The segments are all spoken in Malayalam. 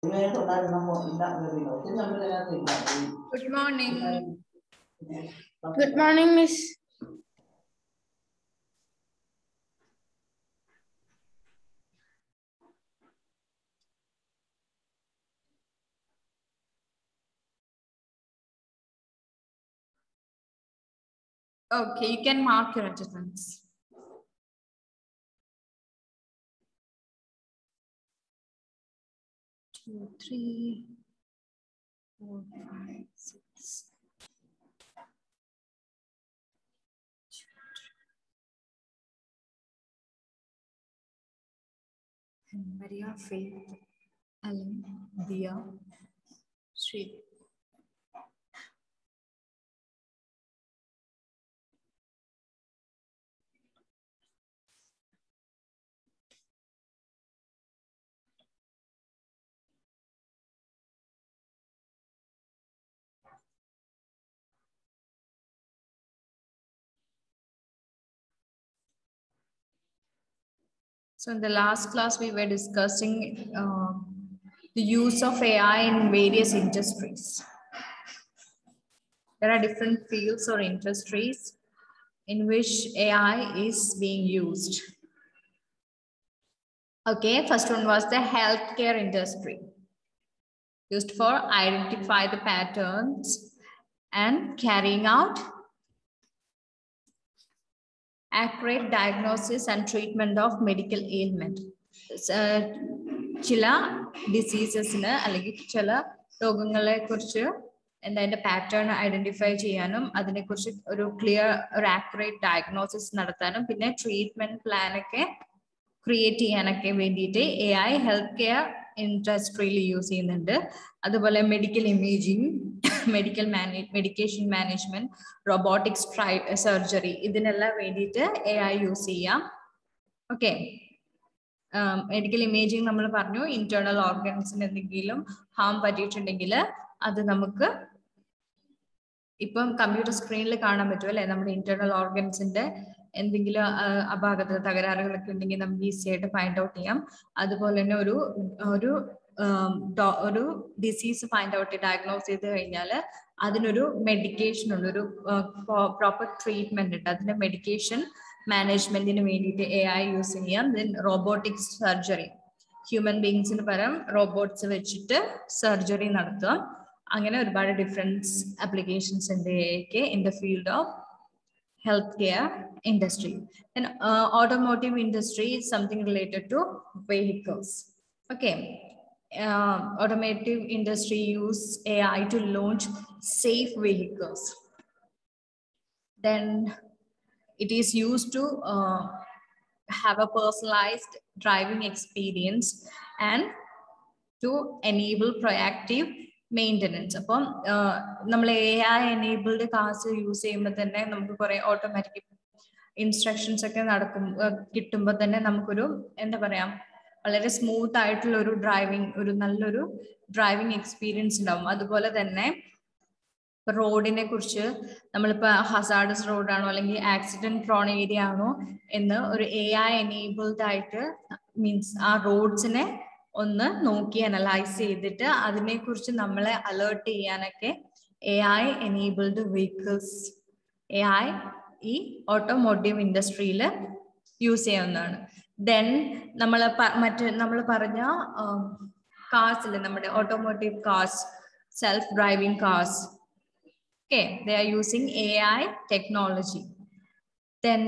Good morning. Good morning, Miss. Okay, you can mark your attendance. Two, three, four, five, six. Maria, Faith, Ellen, Dia, Sri. So in the last class, we were discussing um, the use of AI in various industries. There are different fields or industries in which AI is being used. Okay, first one was the healthcare industry. Used for identify the patterns and carrying out accurate diagnosis and treatment of medical ailment. Uh, ചില ഡിസീസസിന് അല്ലെങ്കിൽ ചില രോഗങ്ങളെ കുറിച്ച് എന്താ അതിന്റെ പാറ്റേൺ ഐഡന്റിഫൈ ചെയ്യാനും അതിനെക്കുറിച്ച് ഒരു ക്ലിയർ ഒരു ആക്യുറേറ്റ് ഡയഗ്നോസിസ് നടത്താനും പിന്നെ ട്രീറ്റ്മെന്റ് പ്ലാൻ ഒക്കെ ക്രിയേറ്റ് ചെയ്യാനൊക്കെ വേണ്ടിയിട്ട് എ ഐ ഹെൽത്ത് കെയർ ഇൻഡസ്ട്രിയിൽ യൂസ് ചെയ്യുന്നുണ്ട് അതുപോലെ മെഡിക്കൽ ഇമേജിങ് മെഡിക്കൽ മാനേ മെഡിക്കേഷൻ മാനേജ്മെന്റ് റോബോട്ടിക്സ് ട്രൈ സർജറി ഇതിനെല്ലാം വേണ്ടിയിട്ട് എ ഐ യൂസ് ചെയ്യാം ഓക്കെ മെഡിക്കൽ ഇമേജിങ് നമ്മൾ പറഞ്ഞു ഇന്റേണൽ ഓർഗൻസിന് എന്തെങ്കിലും ഹാം പറ്റിയിട്ടുണ്ടെങ്കിൽ അത് നമുക്ക് ഇപ്പം കമ്പ്യൂട്ടർ സ്ക്രീനിൽ കാണാൻ പറ്റും അല്ലെ നമ്മുടെ ഇന്റേണൽ ഓർഗൻസിന്റെ എന്തെങ്കിലും അപാകത തകരാറുകളൊക്കെ ഉണ്ടെങ്കിൽ നമുക്ക് ഈസി ആയിട്ട് ഫൈൻഡ് ഔട്ട് ചെയ്യാം അതുപോലെ തന്നെ ഒരു ഒരു ഒരു ഡിസീസ് ഫൈൻഡ് ഔട്ട് ഡയഗ്നോസ് ചെയ്ത് കഴിഞ്ഞാൽ അതിനൊരു മെഡിക്കേഷൻ ഉണ്ട് ഒരു പ്രോപ്പർ ട്രീറ്റ്മെന്റ് ഉണ്ട് അതിന്റെ മെഡിക്കേഷൻ മാനേജ്മെന്റിന് വേണ്ടിയിട്ട് എ ഐ യൂസ് ചെയ്യാം ദെൻ റോബോട്ടിക്സ് സർജറി ഹ്യൂമൻ ബീങ്സിന് പകരം റോബോട്ട്സ് വെച്ചിട്ട് സർജറി നടത്തുക അങ്ങനെ ഒരുപാട് ഡിഫറൻസ് ആപ്ലിക്കേഷൻസ് ഉണ്ട് എക്ക് in the field of health care industry. Then uh, automotive industry is something related to vehicles. Okay. Uh, automotive industry use AI to launch safe vehicles. Then it is used to uh, have a personalized driving experience and to enable proactive maintenance അപ്പം നമ്മൾ A I enabled cars use ചെയ്യുമ്പോൾ തന്നെ നമുക്ക് കുറെ ഓട്ടോമാറ്റിക് ഇൻസ്ട്രക്ഷൻസ് ഒക്കെ നടക്കും കിട്ടുമ്പോൾ തന്നെ നമുക്കൊരു എന്താ പറയാ വളരെ സ്മൂത്ത് ആയിട്ടുള്ള ഒരു ഡ്രൈവിംഗ് ഒരു നല്ലൊരു ഡ്രൈവിംഗ് എക്സ്പീരിയൻസ് ഉണ്ടാവും അതുപോലെ തന്നെ റോഡിനെ കുറിച്ച് നമ്മളിപ്പോ ഹസാർഡസ് റോഡാണോ അല്ലെങ്കിൽ ആക്സിഡന്റ് പ്രോൺ ഏരിയ ആണോ എന്ന് ഒരു എ ഐ എനേബിൾഡ് ആയിട്ട് മീൻസ് ആ റോഡ്സിനെ ഒന്ന് നോക്കി അനലൈസ് ചെയ്തിട്ട് അതിനെക്കുറിച്ച് നമ്മളെ അലേർട്ട് ചെയ്യാനൊക്കെ A I enabled vehicles A I ഈ ഓട്ടോമോട്ടീവ് ഇൻഡസ്ട്രിയിൽ യൂസ് ചെയ്യാവുന്നതാണ് ദെൻ നമ്മൾ മറ്റ് നമ്മൾ പറഞ്ഞ കാർസിൽ നമ്മുടെ automotive cars self driving cars okay they are using A I technology then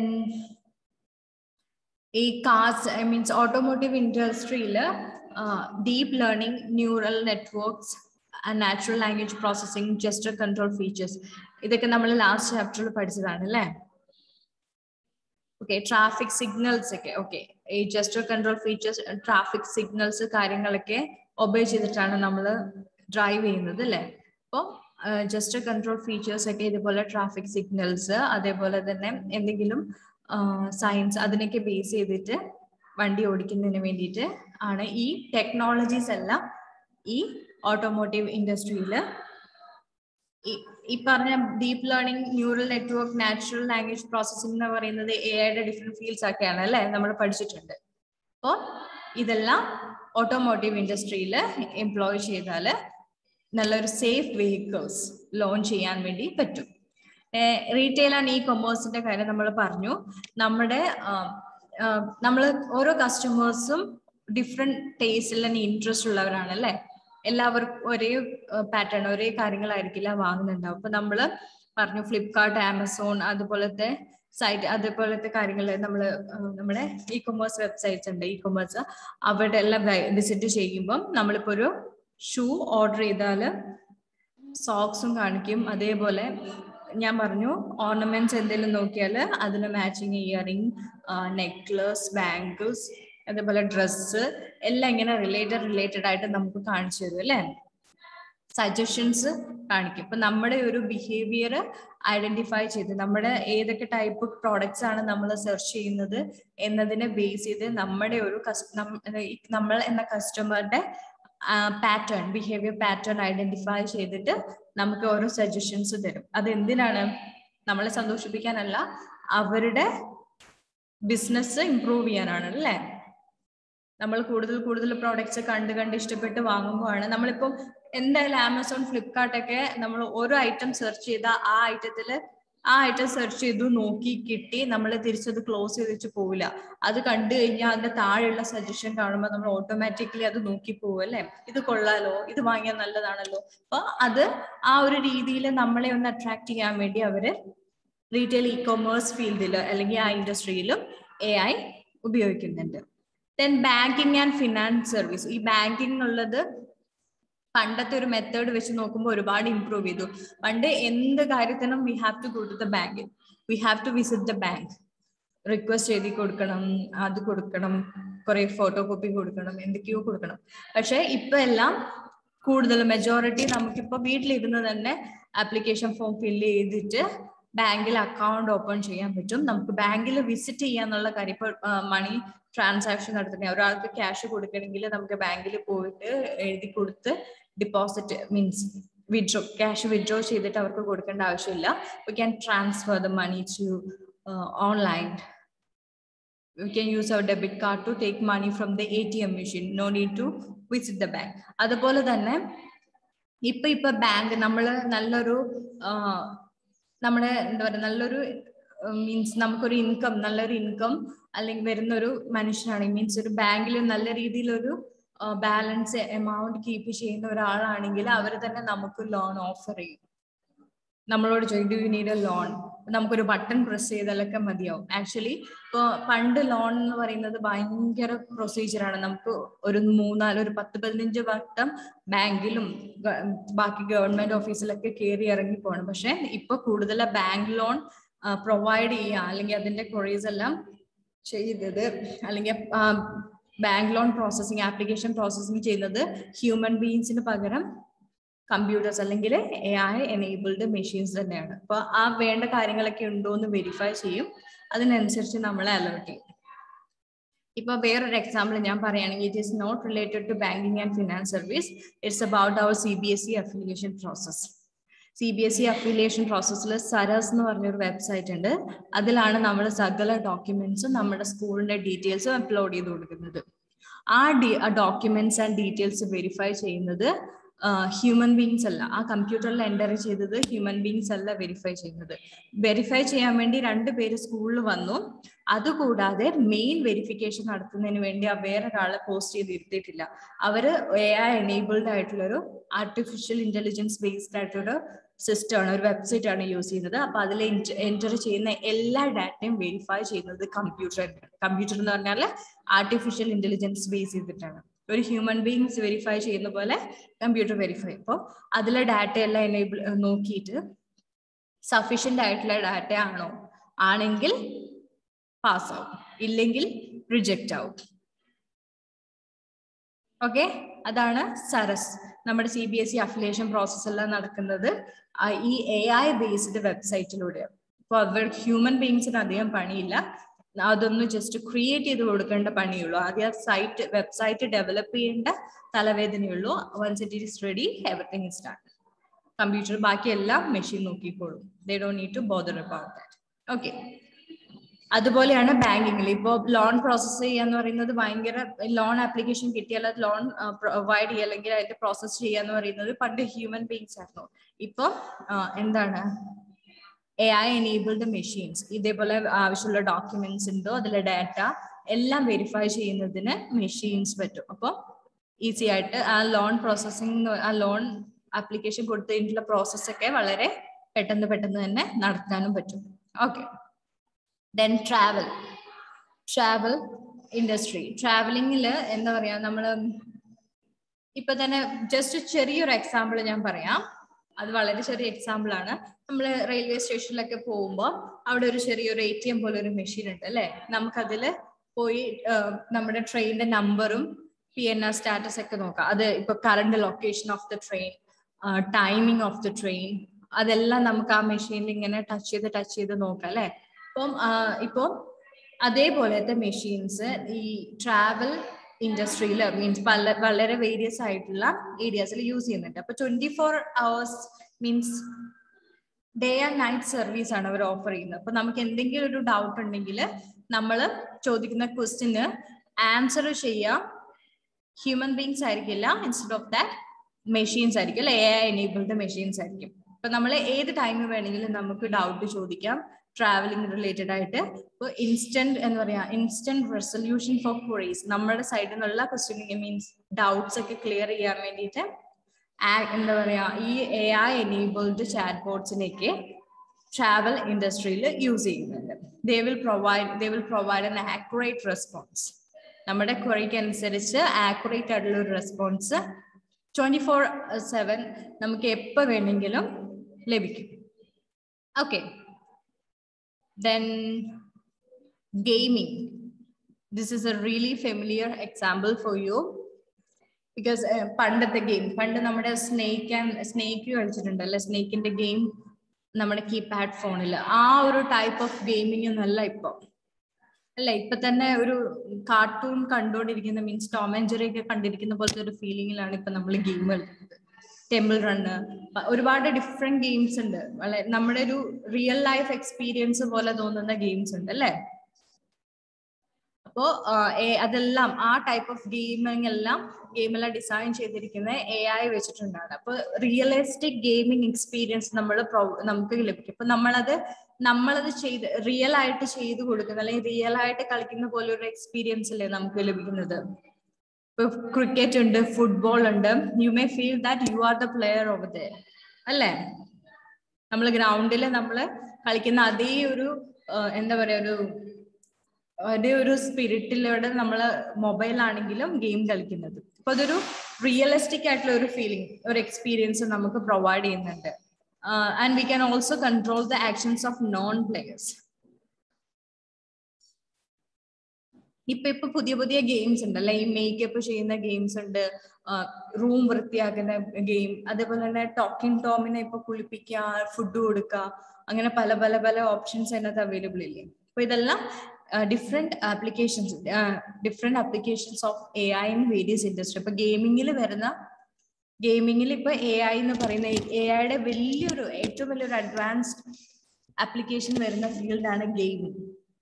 ഈ കാർസ് ഐ മീൻസ് ഓട്ടോമോട്ടീവ് ഇൻഡസ്ട്രിയിൽ deep learning neural networks natural language processing gesture control features ഇതൊക്കെ നമ്മൾ ലാസ്റ്റ് ചാപ്റ്ററിൽ പഠിച്ചതാണ് അല്ലേ ഓക്കെ ട്രാഫിക് സിഗ്നൽസ് ഒക്കെ ഓക്കെ ഈ gesture control features traffic signals കാര്യങ്ങളൊക്കെ ഒബേ ചെയ്തിട്ടാണ് നമ്മൾ ഡ്രൈവ് ചെയ്യുന്നത് അല്ലേ അപ്പോൾ ജസ്റ്റർ കൺട്രോൾ ഫീച്ചേഴ്സ് ഒക്കെ ഇതുപോലെ ട്രാഫിക് സിഗ്നൽസ് അതേപോലെ തന്നെ എന്തെങ്കിലും സയൻസ് അതിനൊക്കെ ബേസ് ചെയ്തിട്ട് വണ്ടി ഓടിക്കുന്നതിന് വേണ്ടിയിട്ട് ആണ് ഈ ടെക്നോളജീസ് എല്ലാം ഈ ഓട്ടോമോട്ടീവ് ഇൻഡസ്ട്രിയിൽ ഈ പറഞ്ഞ deep learning neural network natural language processing എന്ന് പറയുന്നത് എ ഐയുടെ ഡിഫറെന്റ് ഫീൽഡ്സ് ഒക്കെയാണ് അല്ലെ നമ്മൾ പഠിച്ചിട്ടുണ്ട് അപ്പോൾ ഇതെല്ലാം ഓട്ടോമോട്ടീവ് ഇൻഡസ്ട്രിയിൽ എംപ്ലോയ് ചെയ്താൽ നല്ലൊരു സേഫ് വെഹിക്കിൾസ് ലോഞ്ച് ചെയ്യാൻ വേണ്ടി പറ്റും റീറ്റെയിൽ ആൻഡ് ഇ കൊമേഴ്സിന്റെ കാര്യം നമ്മൾ പറഞ്ഞു നമ്മുടെ നമ്മൾ ഓരോ കസ്റ്റമേഴ്സും ഡിഫറെന്റ് ടേസ്റ്റിൽ തന്നെ ഇൻട്രസ്റ്റ് ഉള്ളവരാണ് അല്ലെ എല്ലാവർക്കും ഒരേ പാറ്റേൺ ഒരേ കാര്യങ്ങളായിരിക്കില്ല വാങ്ങുന്നുണ്ടാവും അപ്പൊ നമ്മള് പറഞ്ഞു ഫ്ലിപ്കാർട്ട് ആമസോൺ അതുപോലത്തെ സൈറ്റ് അതുപോലത്തെ കാര്യങ്ങൾ നമ്മൾ നമ്മുടെ ഇ കൊമേഴ്സ് വെബ്സൈറ്റ്സ് ഉണ്ട് ഇ കൊമേഴ്സ് അവിടെ എല്ലാം വിസിറ്റ് ചെയ്യുമ്പം നമ്മളിപ്പോ ഒരു ഷൂ ഓർഡർ ചെയ്താൽ സോക്സും കാണിക്കും അതേപോലെ ഞാൻ പറഞ്ഞു ഓർണമെന്റ്സ് എന്തെങ്കിലും നോക്കിയാൽ അതിന് മാച്ചിങ് ഇയറിംഗ് നെക്ലസ് ബാംഗിൾസ് അതേപോലെ ഡ്രസ്സ് എല്ലാം ഇങ്ങനെ റിലേറ്റഡ് റിലേറ്റഡ് ആയിട്ട് നമുക്ക് കാണിച്ചു തരും അല്ലേ സജഷൻസ് കാണിക്കും ഇപ്പൊ നമ്മുടെ ഒരു ബിഹേവിയർ ഐഡന്റിഫൈ ചെയ്ത് നമ്മുടെ ഏതൊക്കെ ടൈപ്പ് പ്രോഡക്ട്സ് ആണ് നമ്മൾ സെർച്ച് ചെയ്യുന്നത് എന്നതിനെ ബേസ് ചെയ്ത് നമ്മുടെ ഒരു നമ്മൾ എന്ന കസ്റ്റമറുടെ പാറ്റേൺ ബിഹേവിയർ പാറ്റേൺ ഐഡന്റിഫൈ ചെയ്തിട്ട് നമുക്ക് ഓരോ സജഷൻസ് തരും അത് എന്തിനാണ് നമ്മളെ സന്തോഷിപ്പിക്കാനല്ല അവരുടെ ബിസിനസ് ഇംപ്രൂവ് ചെയ്യാനാണ് അല്ലേ നമ്മൾ കൂടുതൽ കൂടുതൽ പ്രോഡക്ട്സ് കണ്ട് കണ്ട് ഇഷ്ടപ്പെട്ട് വാങ്ങുമ്പോഴാണ് നമ്മളിപ്പം എന്തായാലും ആമസോൺ ഫ്ലിപ്കാർട്ട് ഒക്കെ നമ്മൾ ഓരോ ഐറ്റം സെർച്ച് ചെയ്ത ആ ഐറ്റത്തിൽ ആ ഐറ്റം സെർച്ച് ചെയ്തു നോക്കി കിട്ടി നമ്മൾ തിരിച്ചത് ക്ലോസ് ചെയ്ത് വെച്ച് പോവില്ല അത് കണ്ടു കഴിഞ്ഞാൽ അതിന്റെ താഴെയുള്ള സജഷൻ കാണുമ്പോൾ നമ്മൾ ഓട്ടോമാറ്റിക്കലി അത് നോക്കി പോകും അല്ലെ ഇത് കൊള്ളാലോ ഇത് വാങ്ങിയാൽ നല്ലതാണല്ലോ അപ്പൊ അത് ആ ഒരു രീതിയിൽ നമ്മളെ ഒന്ന് അട്രാക്ട് ചെയ്യാൻ വേണ്ടി അവര് റീറ്റെയിൽ ഇ കൊമേഴ്സ് ഫീൽഡിൽ അല്ലെങ്കിൽ ആ ഇൻഡസ്ട്രിയിലും എ ഐ ഉപയോഗിക്കുന്നുണ്ട് then banking and finance service ഈ ബാങ്കിങ് ഉള്ളത് പണ്ടത്തെ ഒരു മെത്തേഡ് വെച്ച് നോക്കുമ്പോൾ ഒരുപാട് ഇമ്പ്രൂവ് ചെയ്തു പണ്ട് എന്ത് കാര്യത്തിനും we have to go to the bank we have to visit the bank request എഴുതി കൊടുക്കണം അത് കൊടുക്കണം കുറെ ഫോട്ടോ കോപ്പി കൊടുക്കണം എന്തൊക്കെയോ കൊടുക്കണം പക്ഷെ ഇപ്പൊ എല്ലാം കൂടുതൽ മെജോറിറ്റി നമുക്കിപ്പോ വീട്ടിലിരുന്ന് തന്നെ ആപ്ലിക്കേഷൻ ഫോം ഫില്ല് ചെയ്തിട്ട് ബാങ്കിൽ അക്കൗണ്ട് ഓപ്പൺ ചെയ്യാൻ പറ്റും നമുക്ക് ബാങ്കിൽ വിസിറ്റ് ചെയ്യാന്നുള്ള കാര്യം ഇപ്പൊ മണി ട്രാൻസാക്ഷൻ നടത്തുന്ന ഒരാൾക്ക് ക്യാഷ് കൊടുക്കണമെങ്കിൽ നമുക്ക് ബാങ്കിൽ പോയിട്ട് എഴുതി കൊടുത്ത് deposit means withdraw cash withdraw ചെയ്തിട്ട് അവർക്ക് കൊടുക്കേണ്ട ആവശ്യമില്ല we can transfer the money to online we can use our debit card to take money from the ATM machine. No need to visit the bank. അതുപോലെ തന്നെ ഇപ്പൊ ഇപ്പൊ ബാങ്ക് നമ്മൾ നല്ലൊരു നമ്മുടെ എന്താ പറയുക നല്ലൊരു മീൻസ് നമുക്കൊരു ഇൻകം നല്ലൊരു ഇൻകം അല്ലെങ്കിൽ വരുന്ന ഒരു മനുഷ്യനാണെങ്കിൽ മീൻസ് ഒരു ബാങ്കിൽ നല്ല രീതിയിലൊരു ബാലൻസ് എമൗണ്ട് കീപ്പ് ചെയ്യുന്ന ഒരാളാണെങ്കിൽ അവർ തന്നെ നമുക്ക് ലോൺ ഓഫർ ചെയ്യും നമ്മളോട് ചോദിക്കും do you need a loan നമുക്കൊരു ബട്ടൺ പ്രസ് ചെയ്താലൊക്കെ മതിയാവും ആക്ച്വലി ഇപ്പോൾ പണ്ട് ലോൺ എന്ന് പറയുന്നത് ഭയങ്കര പ്രൊസീജിയറാണ് നമുക്ക് ഒരു മൂന്നാല് ഒരു പത്ത് പതിനഞ്ച് വട്ടം ബാങ്കിലും ബാക്കി ഗവൺമെന്റ് ഓഫീസിലൊക്കെ കയറി ഇറങ്ങി പോകണം പക്ഷെ ഇപ്പൊ കൂടുതൽ ബാങ്ക് ലോൺ പ്രൊവൈഡ് ചെയ്യുക അല്ലെങ്കിൽ അതിന്റെ ക്വറീസ് എല്ലാം ചെയ്തത് അല്ലെങ്കിൽ bank loan processing application processing ചെയ്യുന്നത് ഹ്യൂമൻ ബീങ്സിന് പകരം കമ്പ്യൂട്ടേഴ്സ് അല്ലെങ്കിൽ എ ഐ എനേബിൾഡ് മെഷീൻസ് തന്നെയാണ് അപ്പൊ ആ വേണ്ട കാര്യങ്ങളൊക്കെ ഉണ്ടോ എന്ന് വെരിഫൈ ചെയ്യും അതിനനുസരിച്ച് നമ്മളെ അലേർട്ട് ചെയ്യും ഇപ്പൊ വേറൊരു എക്സാമ്പിൾ ഞാൻ പറയുകയാണെങ്കിൽ it is not related to banking and finance service it's about our C B S E affiliation process C B S E affiliation പ്രോസസ്സിൽ സരസ് എന്ന് പറഞ്ഞൊരു വെബ്സൈറ്റ് ഉണ്ട് അതിലാണ് നമ്മൾ സകല ഡോക്യുമെന്റ്സും നമ്മുടെ സ്കൂളിന്റെ ഡീറ്റെയിൽസും അപ്ലോഡ് ചെയ്ത് കൊടുക്കുന്നത് ആ ഡി ഡോക്യുമെന്റ്സ് ആൻഡ് ഡീറ്റെയിൽസ് വെരിഫൈ ചെയ്യുന്നത് ഹ്യൂമൻ ബീങ്സ് അല്ല ആ കമ്പ്യൂട്ടറിൽ എൻ്റർ ചെയ്തത് ഹ്യൂമൻ ബീങ്സ് അല്ല വെരിഫൈ ചെയ്യുന്നത് വെരിഫൈ ചെയ്യാൻ വേണ്ടി രണ്ട് പേര് സ്കൂളിൽ വന്നു അതുകൂടാതെ മെയിൻ വെരിഫിക്കേഷൻ നടത്തുന്നതിന് വേണ്ടി ആ വേറെ ഒരാളെ പോസ്റ്റ് ചെയ്ത് ഇരുത്തിയിട്ടില്ല അവര് എ ഐ എനേബിൾഡ് ആയിട്ടുള്ളൊരു ആർട്ടിഫിഷ്യൽ ഇന്റലിജൻസ് ബേസ്ഡ് ആയിട്ടൊരു സിസ്റ്റം ആണ് ഒരു വെബ്സൈറ്റ് ആണ് യൂസ് ചെയ്യുന്നത് അപ്പൊ അതിൽ എൻ്റർ ചെയ്യുന്ന എല്ലാ ഡാറ്റയും വെരിഫൈ ചെയ്യുന്നത് കമ്പ്യൂട്ടർ കമ്പ്യൂട്ടർ എന്ന് പറഞ്ഞാൽ ആർട്ടിഫിഷ്യൽ ഇന്റലിജൻസ് ബേസ് ചെയ്തിട്ടാണ് ഒരു ഹ്യൂമൻ ബീങ്സ് വെരിഫൈ ചെയ്യുന്ന പോലെ കമ്പ്യൂട്ടർ വെരിഫൈ അപ്പോൾ അതിലെ ഡാറ്റ എല്ലാം എനേബിൾ നോക്കിയിട്ട് സഫീഷ്യന്റ് ആയിട്ടുള്ള ഡാറ്റ ആണോ ആണെങ്കിൽ പാസ് ആവും ഇല്ലെങ്കിൽ റിജക്റ്റ് ആവും ഓക്കെ അതാണ് സരസ് നമ്മുടെ C B S E affiliation process എല്ലാം നടക്കുന്നത് ഈ എ ഐ ബേസ്ഡ് വെബ്സൈറ്റിലൂടെ അപ്പോൾ അവർ ഹ്യൂമൻ ബീങ്സിന് അധികം പണിയില്ല അതൊന്ന് ജസ്റ്റ് ക്രിയേറ്റ് ചെയ്ത് കൊടുക്കേണ്ട പണിയുള്ളൂ ആദ്യം സൈറ്റ് വെബ്സൈറ്റ് ഡെവലപ്പ് ചെയ്യേണ്ട തലവേദനയുള്ളൂ once it is ready everything is start computer ബാക്കി എല്ലാം മെഷീൻ നോക്കിക്കോളും they don't need to bother about that okay അതുപോലെയാണ് ബാങ്കിങ്ങിൽ ഇപ്പോൾ ലോൺ പ്രോസസ്സ് ചെയ്യാന്ന് പറയുന്നത് ഭയങ്കര ലോൺ ആപ്ലിക്കേഷൻ കിട്ടിയാൽ അത് ലോൺ പ്രൊവൈഡ് ചെയ്യുക അല്ലെങ്കിൽ അതിന്റെ പ്രോസസ്സ് ചെയ്യാന്ന് പറയുന്നത് പണ്ട് ഹ്യൂമൻ ബീങ്സ് ആയിരുന്നു ഇപ്പൊ എന്താണ് എ ഐ എനേബിൾഡ് മെഷീൻസ് ഇതേപോലെ ആവശ്യമുള്ള ഡോക്യുമെന്റ്സ് ഉണ്ടോ അതിലെ ഡാറ്റ എല്ലാം വെരിഫൈ ചെയ്യുന്നതിന് മെഷീൻസ് പറ്റും അപ്പോൾ ഈസി ആയിട്ട് ആ ലോൺ പ്രോസസ്സിംഗ് ആ ലോൺ ആപ്ലിക്കേഷൻ കൊടുത്തതിനുള്ള പ്രോസസ് ഒക്കെ വളരെ പെട്ടെന്ന് പെട്ടെന്ന് തന്നെ നടത്താനും പറ്റും okay then travel travel industry ട്രാവലിംഗിൽ എന്താ പറയാ നമ്മൾ ഇപ്പൊ തന്നെ ജസ്റ്റ് ചെറിയൊരു എക്സാമ്പിൾ ഞാൻ പറയാം അത് വളരെ ചെറിയ എക്സാമ്പിൾ ആണ് നമ്മൾ റെയിൽവേ സ്റ്റേഷനിലൊക്കെ പോകുമ്പോൾ അവിടെ ഒരു ചെറിയൊരു എ ടി എം പോലെ ഒരു മെഷീൻ ഉണ്ട് അല്ലെ നമുക്കതിൽ പോയി നമ്മുടെ ട്രെയിനിന്റെ നമ്പറും പി എൻ ആർ സ്റ്റാറ്റസ് ഒക്കെ നോക്കാം അത് ഇപ്പൊ current location of the train timing of the train അതെല്ലാം നമുക്ക് ആ മെഷീനിൽ ഇങ്ങനെ ടച്ച് ചെയ്ത് ടച്ച് ചെയ്ത് നോക്കാം അല്ലെ ഇപ്പം ഇപ്പം അതേപോലത്തെ മെഷീൻസ് ഈ ട്രാവൽ ഇൻഡസ്ട്രിയിൽ മീൻസ് പല വളരെ വേരിയസ് ആയിട്ടുള്ള ഏരിയാസിൽ യൂസ് ചെയ്യുന്നുണ്ട് അപ്പൊ twenty four hours means day and night service ആണ് അവർ ഓഫർ ചെയ്യുന്നത് അപ്പൊ നമുക്ക് എന്തെങ്കിലും ഒരു ഡൗട്ട് ഉണ്ടെങ്കിൽ നമ്മൾ ചോദിക്കുന്ന ക്വസ്റ്റിന് ആൻസർ ചെയ്യാം ഹ്യൂമൻ ബീങ്സ് ആയിരിക്കില്ല ഇൻസ്റ്റെഡ് ഓഫ് ദാറ്റ് മെഷീൻസ് ആയിരിക്കും അല്ലെ എ ഐ എനേബിൾഡ് മെഷീൻസ് ആയിരിക്കും ഇപ്പൊ നമ്മൾ ഏത് ടൈമിൽ വേണമെങ്കിലും നമുക്ക് ഡൗട്ട് ചോദിക്കാം ട്രാവലിംഗ് റിലേറ്റഡ് ആയിട്ട് ഇപ്പോൾ ഇൻസ്റ്റന്റ് എന്ന് പറയാ ഇൻസ്റ്റന്റ് റെസൊല്യൂഷൻ ഫോർ ക്വറീസ് നമ്മുടെ സൈഡിൽ നിന്നുള്ള ക്വസ്റ്റ്യനിങ് മീൻസ് ഡൗട്ട്സ് ഒക്കെ ക്ലിയർ ചെയ്യാൻ വേണ്ടിയിട്ട് എന്താ പറയാ ഈ എ ഐ എനേബിൾഡ് ചാറ്റ് ബോർഡ്സിലേക്ക് ട്രാവൽ ഇൻഡസ്ട്രിയിൽ യൂസ് ചെയ്യുന്നുണ്ട് they will provide they will provide an accurate response നമ്മുടെ ക്വറിക്ക് അനുസരിച്ച് ആക്യുറേറ്റ് ആയിട്ടുള്ള ഒരു റെസ്പോൺസ് ട്വന്റി ഫോർ സെവൻ നമുക്ക് എപ്പോൾ വേണമെങ്കിലും ലഭിക്കും okay then gaming this is a really familiar example for you because പണ്ടത്തെ ഗെയിം പണ്ട് നമ്മുടെ സ്നേക്ക് ആൻഡ് സ്നേക്ക് കളിച്ചിട്ടുണ്ട് അല്ലെ സ്നേക്കിന്റെ ഗെയിം നമ്മുടെ കീപാഡ് ഫോണിൽ ആ ഒരു ടൈപ്പ് ഓഫ് ഗെയിമിംഗ് ഒന്നല്ല ഇപ്പൊ അല്ല ഇപ്പൊ തന്നെ ഒരു കാർട്ടൂൺ കണ്ടുകൊണ്ടിരിക്കുന്ന മീൻസ് ടോം ആൻഡ് ജെറി ഒക്കെ കണ്ടിരിക്കുന്ന പോലത്തെ ഒരു ഫീലിംഗിലാണ് ഇപ്പൊ നമ്മൾ ഗെയിം കളിക്കുന്നത് ടെമ്പിൾ റണ്ണ് ഒരുപാട് ഡിഫറെന്റ് ഗെയിംസ് ഉണ്ട് വളരെ നമ്മുടെ ഒരു റിയൽ ലൈഫ് എക്സ്പീരിയൻസ് പോലെ തോന്നുന്ന ഗെയിംസ് ഉണ്ട് അല്ലേ അപ്പോ അതെല്ലാം ആ ടൈപ്പ് ഓഫ് ഗെയിമിംഗ് എല്ലാം ഗെയിമെല്ലാം ഡിസൈൻ ചെയ്തിരിക്കുന്നത് എ ഐ വെച്ചിട്ടുണ്ടാണ് അപ്പൊ റിയലിസ്റ്റിക് ഗെയിമിംഗ് എക്സ്പീരിയൻസ് നമ്മൾ നമുക്ക് ലഭിക്കും അപ്പൊ നമ്മളത് നമ്മളത് ചെയ്ത് റിയൽ ആയിട്ട് ചെയ്ത് കൊടുക്കുന്ന അല്ലെങ്കിൽ റിയൽ ആയിട്ട് കളിക്കുന്ന പോലെ ഒരു എക്സ്പീരിയൻസ് അല്ലേ നമുക്ക് ലഭിക്കുന്നത് ഇപ്പൊ ക്രിക്കറ്റ് ഉണ്ട് ഫുട്ബോൾ ഉണ്ട് you may feel that you are the player of the അല്ലേ നമ്മൾ ഗ്രൗണ്ടിൽ നമ്മൾ കളിക്കുന്ന അതേ ഒരു എന്താ പറയാ ഒരു അതേ ഒരു സ്പിരിറ്റിലൂടെ നമ്മൾ മൊബൈൽ ആണെങ്കിലും ഗെയിം കളിക്കുന്നത് അപ്പൊ അതൊരു റിയലിസ്റ്റിക് ആയിട്ടുള്ള ഒരു ഫീലിംഗ് ഒരു എക്സ്പീരിയൻസ് നമുക്ക് പ്രൊവൈഡ് ചെയ്യുന്നുണ്ട് and we can also control the actions of non players ഇപ്പൊ ഇപ്പൊ പുതിയ പുതിയ ഗെയിംസ് ഉണ്ട് അല്ലെ ഈ മേക്കപ്പ് ചെയ്യുന്ന ഗെയിംസ് ഉണ്ട് റൂം വൃത്തിയാക്കുന്ന ഗെയിം അതേപോലെ തന്നെ ടോക്കിംഗ് ടോമിനെ ഇപ്പൊ കുളിപ്പിക്കുക ഫുഡ് കൊടുക്കുക അങ്ങനെ പല പല പല ഓപ്ഷൻസ് അതിനകത്ത് അവൈലബിൾ ഇല്ലേ അപ്പൊ ഇതെല്ലാം different applications different applications of A I in various industry ഇപ്പൊ ഗെയിമിങ്ങിൽ വരുന്ന ഗെയിമിങ്ങിൽ ഇപ്പൊ എ ഐ എന്ന് പറയുന്ന എ ഐയുടെ വലിയൊരു ഏറ്റവും വലിയൊരു അഡ്വാൻസ്ഡ് ആപ്ലിക്കേഷൻ വരുന്ന ഫീൽഡാണ് gaming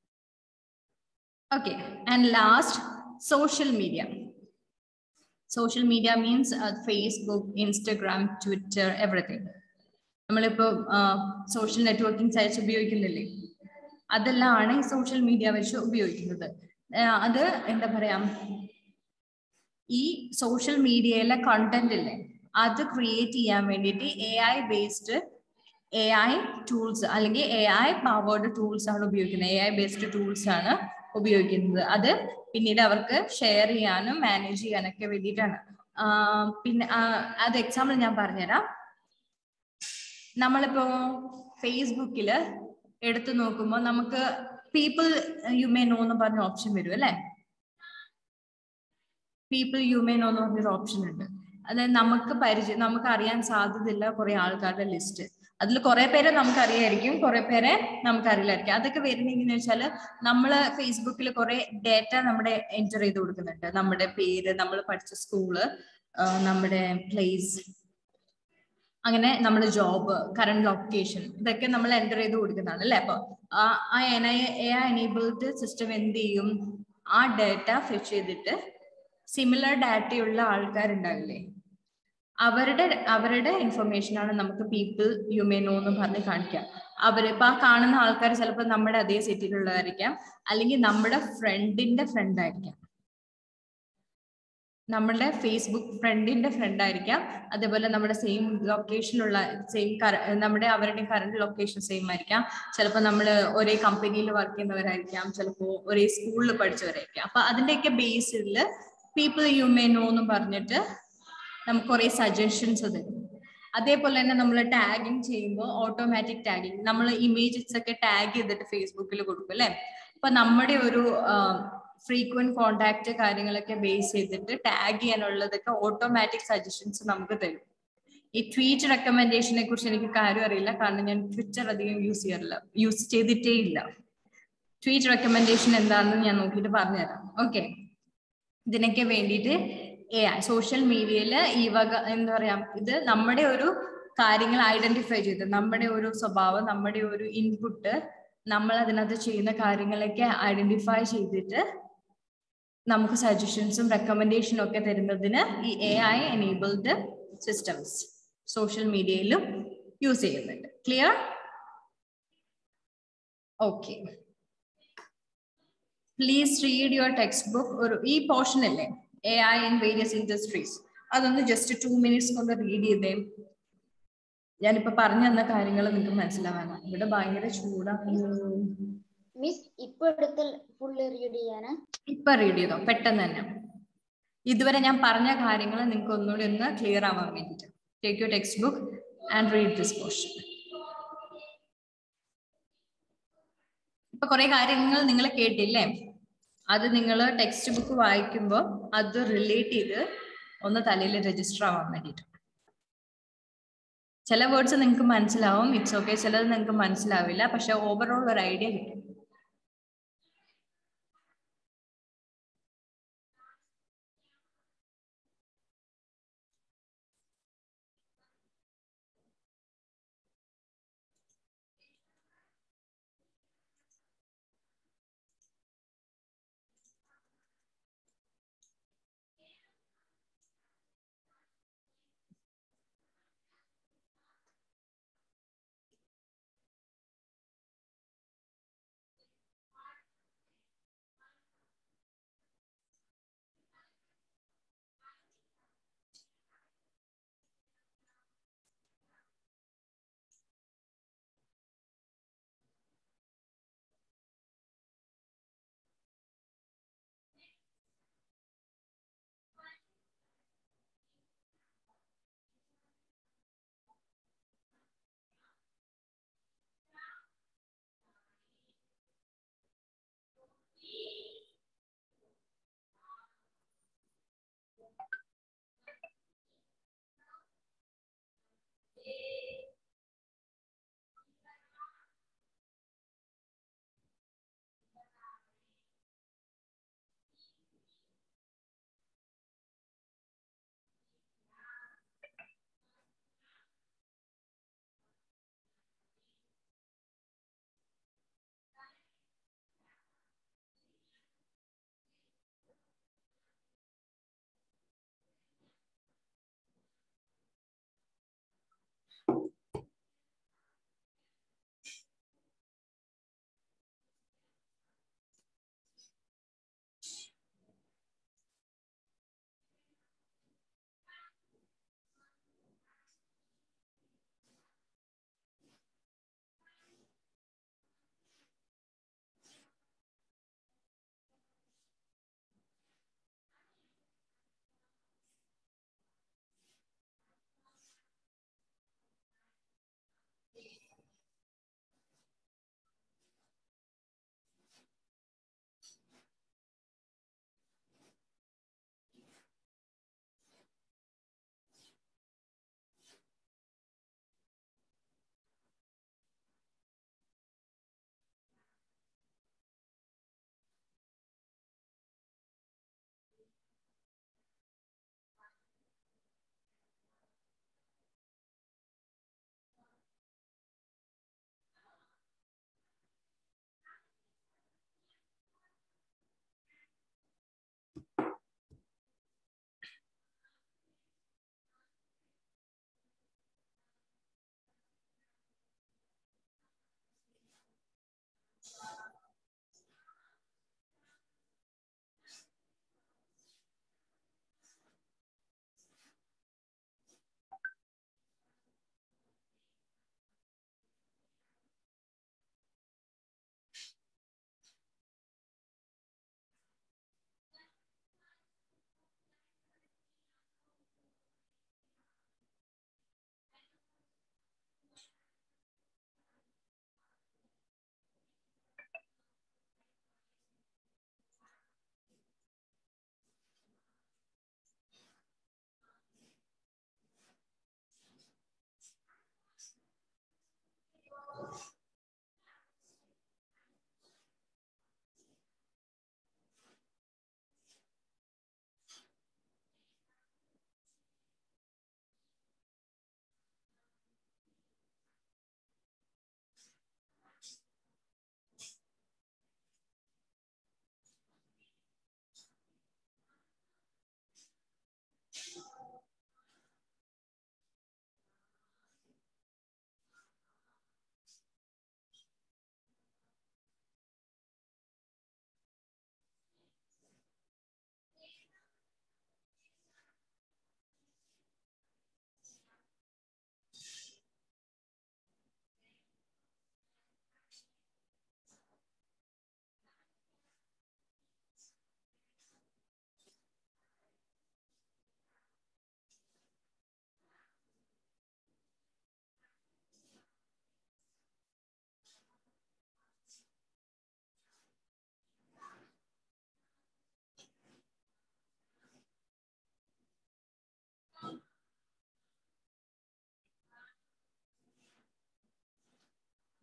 okay and last social media social media means Facebook Instagram Twitter everything നമ്മളിപ്പോ സോഷ്യൽ നെറ്റ്വർക്കിംഗ് സൈറ്റ്സ് ഉപയോഗിക്കുന്നില്ലേ അതെല്ലാം ആണ് ഈ സോഷ്യൽ മീഡിയ വെച്ച് ഉപയോഗിക്കുന്നത് അത് എന്താ പറയാ ഈ സോഷ്യൽ മീഡിയയിലെ കണ്ടന്റ് ഇല്ലേ അത് ക്രിയേറ്റ് ചെയ്യാൻ വേണ്ടിയിട്ട് A I based A I tools അല്ലെങ്കിൽ എ ഐ പവേർഡ് ടൂൾസ് ആണ് ഉപയോഗിക്കുന്നത് എ ഐ ബേസ്ഡ് ടൂൾസ് ആണ് ഉപയോഗിക്കുന്നത് അത് പിന്നീട് അവർക്ക് ഷെയർ ചെയ്യാനും മാനേജ് ചെയ്യാനൊക്കെ വേണ്ടിയിട്ടാണ് പിന്നെ അത് എക്സാമ്പിൾ ഞാൻ പറഞ്ഞുതരാം നമ്മളിപ്പോ ഫേസ്ബുക്കില് എടുത്തു നോക്കുമ്പോൾ നമുക്ക് പീപ്പിൾ യു മേ നോ എന്ന് പറഞ്ഞ ഓപ്ഷൻ വരും അല്ലെ പീപ്പിൾ യു മേ നോ എന്ന് പറഞ്ഞൊരു ഓപ്ഷൻ ഉണ്ട് അതായത് നമുക്ക് പരിചയം നമുക്ക് അറിയാൻ സാധ്യതയില്ല കുറെ ആൾക്കാരുടെ ലിസ്റ്റ് അതിൽ കുറെ പേരെ നമുക്ക് അറിയായിരിക്കും കുറെ പേരെ നമുക്ക് അറിയില്ലായിരിക്കും അതൊക്കെ വരുന്നെങ്കിൽ വെച്ചാല് നമ്മള് ഫേസ്ബുക്കിൽ കുറെ ഡേറ്റ നമ്മുടെ എൻറ്റർ ചെയ്ത് കൊടുക്കുന്നുണ്ട് നമ്മുടെ പേര് നമ്മൾ പഠിച്ച സ്കൂള് നമ്മുടെ പ്ലേസ് അങ്ങനെ നമ്മുടെ ജോബ് കറണ്ട് ലൊക്കേഷൻ ഇതൊക്കെ നമ്മൾ എൻ്റർ ചെയ്ത് കൊടുക്കുന്നതാണ് അല്ലെ അപ്പൊ ആ an I A enabled system എന്ത് ചെയ്യും ആ ഡാറ്റ ഫെച്ച് ചെയ്തിട്ട് സിമിലർ ഡാറ്റയുള്ള ആൾക്കാരുണ്ടാവില്ലേ അവരുടെ അവരുടെ ഇൻഫർമേഷൻ ആണ് നമുക്ക് പീപ്പിൾ യു മേ നോ എന്ന് പറഞ്ഞ് കാണിക്കാം അവര് ഇപ്പൊ ആ കാണുന്ന ആൾക്കാർ ചിലപ്പോൾ നമ്മുടെ അതേ സിറ്റിയിലുള്ളതായിരിക്കാം അല്ലെങ്കിൽ നമ്മുടെ ഫ്രണ്ടിന്റെ ഫ്രണ്ട് ആയിരിക്കാം നമ്മുടെ ഫേസ്ബുക്ക് ഫ്രണ്ടിന്റെ ഫ്രണ്ട് ആയിരിക്കാം അതേപോലെ നമ്മുടെ സെയിം ലൊക്കേഷനുള്ള സെയിം നമ്മുടെ അവരുടെ കറണ്ട് ലൊക്കേഷൻ സെയിം ആയിരിക്കാം ചിലപ്പോൾ നമ്മൾ ഒരേ കമ്പനിയിൽ വർക്ക് ചെയ്യുന്നവരായിരിക്കാം ചിലപ്പോൾ ഒരേ സ്കൂളിൽ പഠിച്ചവരായിരിക്കാം അപ്പൊ അതിന്റെയൊക്കെ ബേസിൽ പീപ്പിൾ യു മേ നോ എന്ന് പറഞ്ഞിട്ട് നമുക്ക് കുറെ സജഷൻസ് തരും അതേപോലെ തന്നെ നമ്മൾ ടാഗിങ് ചെയ്യുമ്പോൾ ഓട്ടോമാറ്റിക് ടാഗിങ് നമ്മൾ ഇമേജസ് ഒക്കെ ടാഗ് ചെയ്തിട്ട് ഫേസ്ബുക്കിൽ കൊടുക്കും അല്ലെ അപ്പൊ നമ്മുടെ ഒരു ഫ്രീക്വന്റ് കോണ്ടാക്ട് കാര്യങ്ങളൊക്കെ ബേസ് ചെയ്തിട്ട് ടാഗ് ചെയ്യാനുള്ളതൊക്കെ ഓട്ടോമാറ്റിക് സജഷൻസ് നമുക്ക് തരും ഈ ട്വീറ്റ് റെക്കമെൻഡേഷനെ കുറിച്ച് എനിക്ക് കാര്യം അറിയില്ല കാരണം ഞാൻ ട്വിറ്റർ അധികം യൂസ് ചെയ്യാറില്ല യൂസ് ചെയ്തിട്ടേ ഇല്ല ട്വീറ്റ് റെക്കമെൻഡേഷൻ എന്താണെന്ന് ഞാൻ നോക്കിയിട്ട് പറഞ്ഞുതരാം ഓക്കെ ഇതിനൊക്കെ വേണ്ടിയിട്ട് എ സോഷ്യൽ മീഡിയയിൽ ഈ വക എന്താ പറയാ ഇത് നമ്മുടെ ഒരു കാര്യങ്ങൾ ഐഡന്റിഫൈ ചെയ്ത് നമ്മുടെ ഒരു സ്വഭാവം നമ്മുടെ ഒരു ഇൻപുട്ട് നമ്മൾ അതിനകത്ത് ചെയ്യുന്ന കാര്യങ്ങളൊക്കെ ഐഡന്റിഫൈ ചെയ്തിട്ട് നമുക്ക് സജഷൻസും റെക്കമെൻഡേഷനും ഒക്കെ തരുന്നതിന് ഈ A I enabled systems social മീഡിയയിലും യൂസ് ചെയ്യുന്നുണ്ട് clear okay please read your text book ഒരു ഈ പോർഷൻ അല്ലേ A I in various industries അതൊന്ന് ജസ്റ്റ് ടു മിനിറ്റ്സ് കൊണ്ട് റീഡ് ചെയ്തേ ഞാനിപ്പോ പറഞ്ഞു തന്ന കാര്യങ്ങൾ നിങ്ങൾക്ക് മനസ്സിലാവാനാ ഇവിടെ ഭയങ്കര ചൂടാണ് മിസ് ഇപ്പൊ എടുത്ത് ഫുള്ള് റീഡ് ചെയ്യാനാ ഇപ്പൊ റീഡ് ചെയ്തോ പെട്ടെന്ന് തന്നെ ഇതുവരെ ഞാൻ പറഞ്ഞ കാര്യങ്ങൾ നിങ്ങൾക്ക് ഒന്നുകൂടി ഒന്ന് ക്ലിയർ ആവാൻ വേണ്ടിയിട്ട് take you text book and read this portion ഇപ്പൊ കുറെ കാര്യങ്ങൾ നിങ്ങൾ കേട്ടില്ലേ അത് നിങ്ങൾ ടെക്സ്റ്റ് ബുക്ക് വായിക്കുമ്പോൾ അത് റിലേറ്റ് ചെയ്ത് ഒന്ന് തലയിൽ രജിസ്റ്റർ ആവാൻ വേണ്ടിയിട്ട് ചില വേർഡ്സ് നിങ്ങൾക്ക് മനസ്സിലാവും ഇറ്റ്സ് ഓക്കെ ചിലത് നിങ്ങൾക്ക് മനസ്സിലാവില്ല പക്ഷെ ഓവറോൾ ഒരു ഐഡിയ കിട്ടും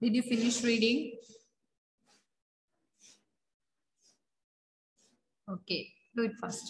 Did you finish reading? Okay, do it fast.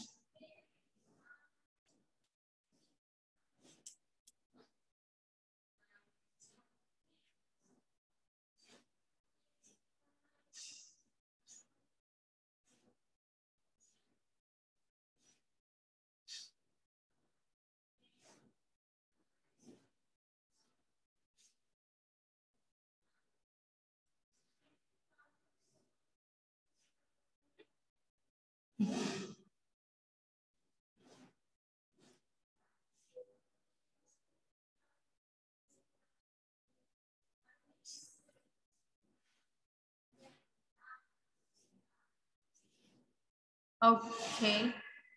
Okay.